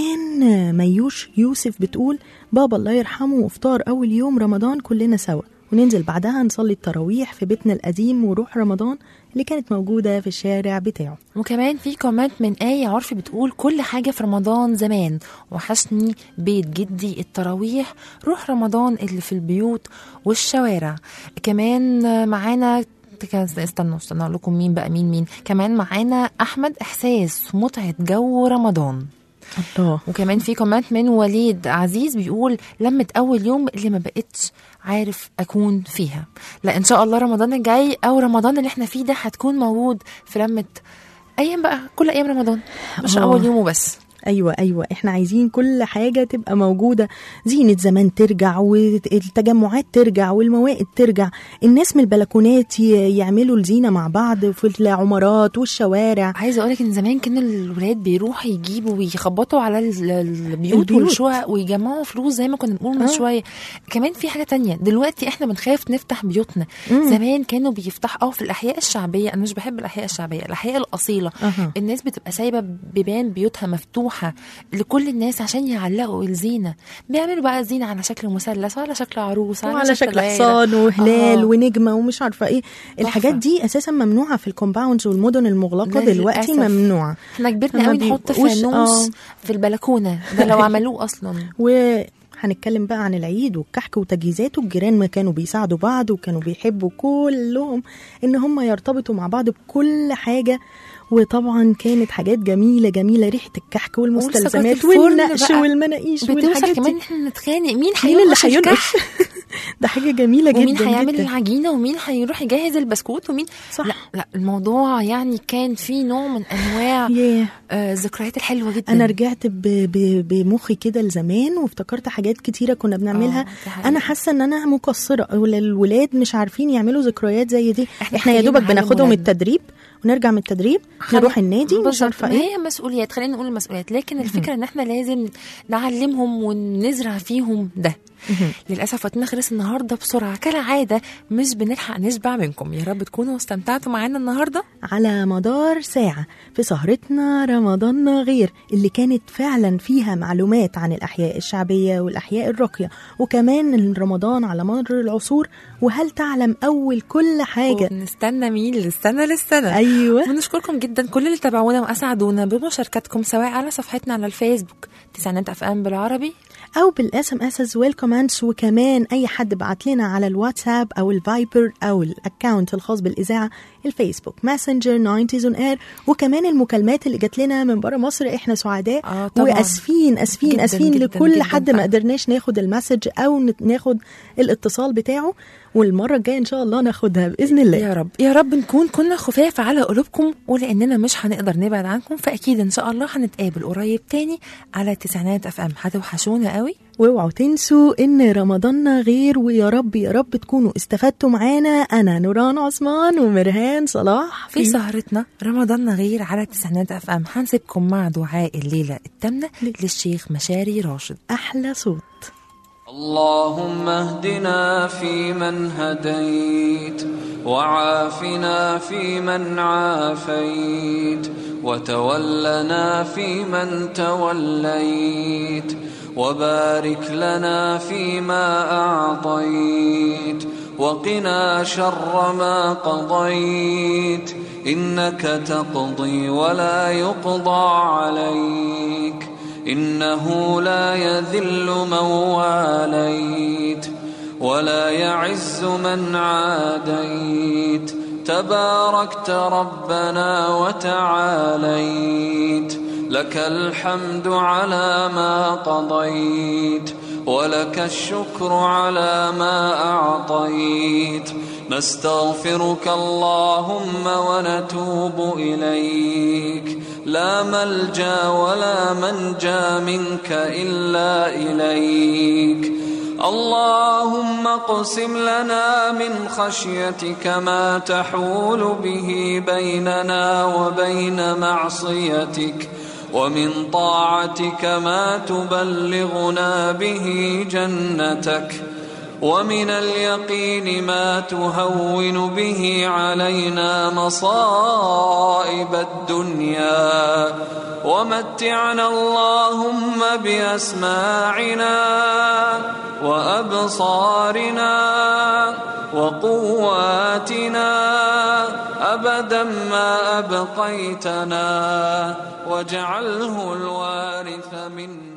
كمان ميوش يوسف بتقول بابا الله يرحمه وفطار أول يوم رمضان كلنا سوا وننزل بعدها نصلي التراويح في بيتنا القديم وروح رمضان اللي كانت موجودة في الشارع بتاعه وكمان في كومنت من آية عرفي بتقول كل حاجة في رمضان زمان وحشني بيت جدي التراويح روح رمضان اللي في البيوت والشوارع كمان آه، معانا كان- استنوا استنوا أقول لكم مين بقى مين مين كمان معانا احمد احساس متعه جو رمضان الله وكمان في كومنت من وليد عزيز بيقول لمة اول يوم اللي ما بقتش عارف اكون فيها لا ان شاء الله رمضان الجاي او رمضان اللي احنا فيه ده هتكون موجود في لمة ايام بقى كل ايام رمضان مش آه. اول يوم وبس ايوه ايوه احنا عايزين كل حاجه تبقى موجوده زينه زمان ترجع والتجمعات ترجع والموائد ترجع الناس من البلكونات ي- يعملوا الزينه مع بعض في العمارات والشوارع عايزه اقولك ان زمان كان الولاد بيروحوا يجيبوا ويخبطوا على ال- البيوت البيوت. والشقق ويجمعوا فلوس زي ما كنا بنقول من آه. شويه كمان في حاجه تانية دلوقتي احنا بنخاف نفتح بيوتنا مم. زمان كانوا بيفتحوا اه في الاحياء الشعبيه انا مش بحب الاحياء الشعبيه الاحياء الاصيله أها. الناس بتبقى سايبه بيبان بيوتها مفتوحه لكل الناس عشان يعلقوا الزينه بيعملوا بقى الزينه على شكل مثلث وعلى شكل عروس وعلى شكل دايرة. حصان وهلال آه. ونجمه ومش عارفه ايه الحاجات دي اساسا ممنوعه في الكومباوندز والمدن المغلقه للأسف. دلوقتي ممنوعه احنا كبرنا ما قوي نحط بيبقوش- فانوس آه. في البلكونه ده لو عملوه اصلا وهنتكلم بقى عن العيد والكحك وتجهيزاته الجيران ما كانوا بيساعدوا بعض وكانوا بيحبوا كلهم ان هم يرتبطوا مع بعض بكل حاجه وطبعا كانت حاجات جميله جميله ريحه الكحك والمستلزمات الفرن والنقش بقى والمناقيش بتوصل والحاجات كمان دي احنا نتخانق مين مين اللي هينقش هينقش الكحك ده حاجه جميله جدا ومين هيعمل جدا. العجينه ومين هيروح يجهز البسكوت ومين صح. لا لا الموضوع يعني كان فيه نوع من انواع ياه. آه الذكريات الحلوه جدا انا رجعت ب- ب- بمخي كده لزمان وافتكرت حاجات كتيره كنا بنعملها آه، دي حقيقة. انا حاسه ان انا مقصره ولا الولاد مش عارفين يعملوا ذكريات زي دي إحنا احنا يا محتاجين دوبك نعلم بناخدهم ولادنا. التدريب ونرجع من التدريب خلي- نروح النادي مش بالظبط. عارفه ما ايه هي مسؤوليات خلينا نقول المسؤوليات لكن الفكره ان احنا لازم نعلمهم ونزرع فيهم ده للاسف وقتنا خلص النهارده بسرعه كالعاده مش بنلحق نشبع منكم يا رب تكونوا استمتعتوا معانا النهارده على مدار ساعة في سهرتنا رمضان غير اللي كانت فعلا فيها معلومات عن الأحياء الشعبية والأحياء الراقية وكمان رمضان على مر العصور وهل تعلم أول كل حاجة نستنى مين للسنه للسنه أيوة ونشكركم جدا كل اللي تابعونا واسعدونا بمشاركتكم سواء على صفحتنا على الفيسبوك تسعينات اف ام بالعربي او بالاس ام اس والكومنتس وكمان اي حد بعت لنا على الواتساب او الفايبر او الاكونت الخاص بالاذاعه الفيسبوك ماسنجر 90 اون اير وكمان المكالمات اللي جات لنا من بره مصر احنا سعداء آه طبعاً. واسفين اسفين جداً اسفين جداً لكل جداً حد ما فعلاً. قدرناش ناخد المسج او نت- ناخد الاتصال بتاعه والمره الجايه ان شاء الله ناخدها باذن الله يا رب يا رب نكون كنا خفاف على قلوبكم ولاننا مش هنقدر نبعد عنكم فاكيد ان شاء الله هنتقابل قريب تاني على تسعينات اف ام هتوحشونا قوي واوعوا تنسوا ان رمضاننا غير ويا رب يا رب تكونوا استفدتوا معانا انا نوران عثمان ومرهان صلاح في سهرتنا رمضاننا غير على تسعينات اف ام هنسيبكم مع دعاء الليله التامنه للشيخ مشاري راشد احلى صوت اللهم اهدنا فيمن هديت وعافنا فيمن عافيت وتولنا فيمن توليت وبارك لنا فيما اعطيت وقنا شر ما قضيت انك تقضي ولا يقضى عليك إنه لا يذل من واليت ولا يعز من عاديت تباركت ربنا وتعاليت لك الحمد على ما قضيت ولك الشكر على ما أعطيت نستغفرك اللهم ونتوب إليك لا ملجا ولا منجا منك إلا إليك اللهم اقسم لنا من خشيتك ما تحول به بيننا وبين معصيتك ومن طاعتك ما تبلغنا به جنتك ومن اليقين ما تهون به علينا مصائب الدنيا ومتعنا اللهم باسماعنا وابصارنا وقواتنا ابدا ما ابقيتنا واجعله الوارث منا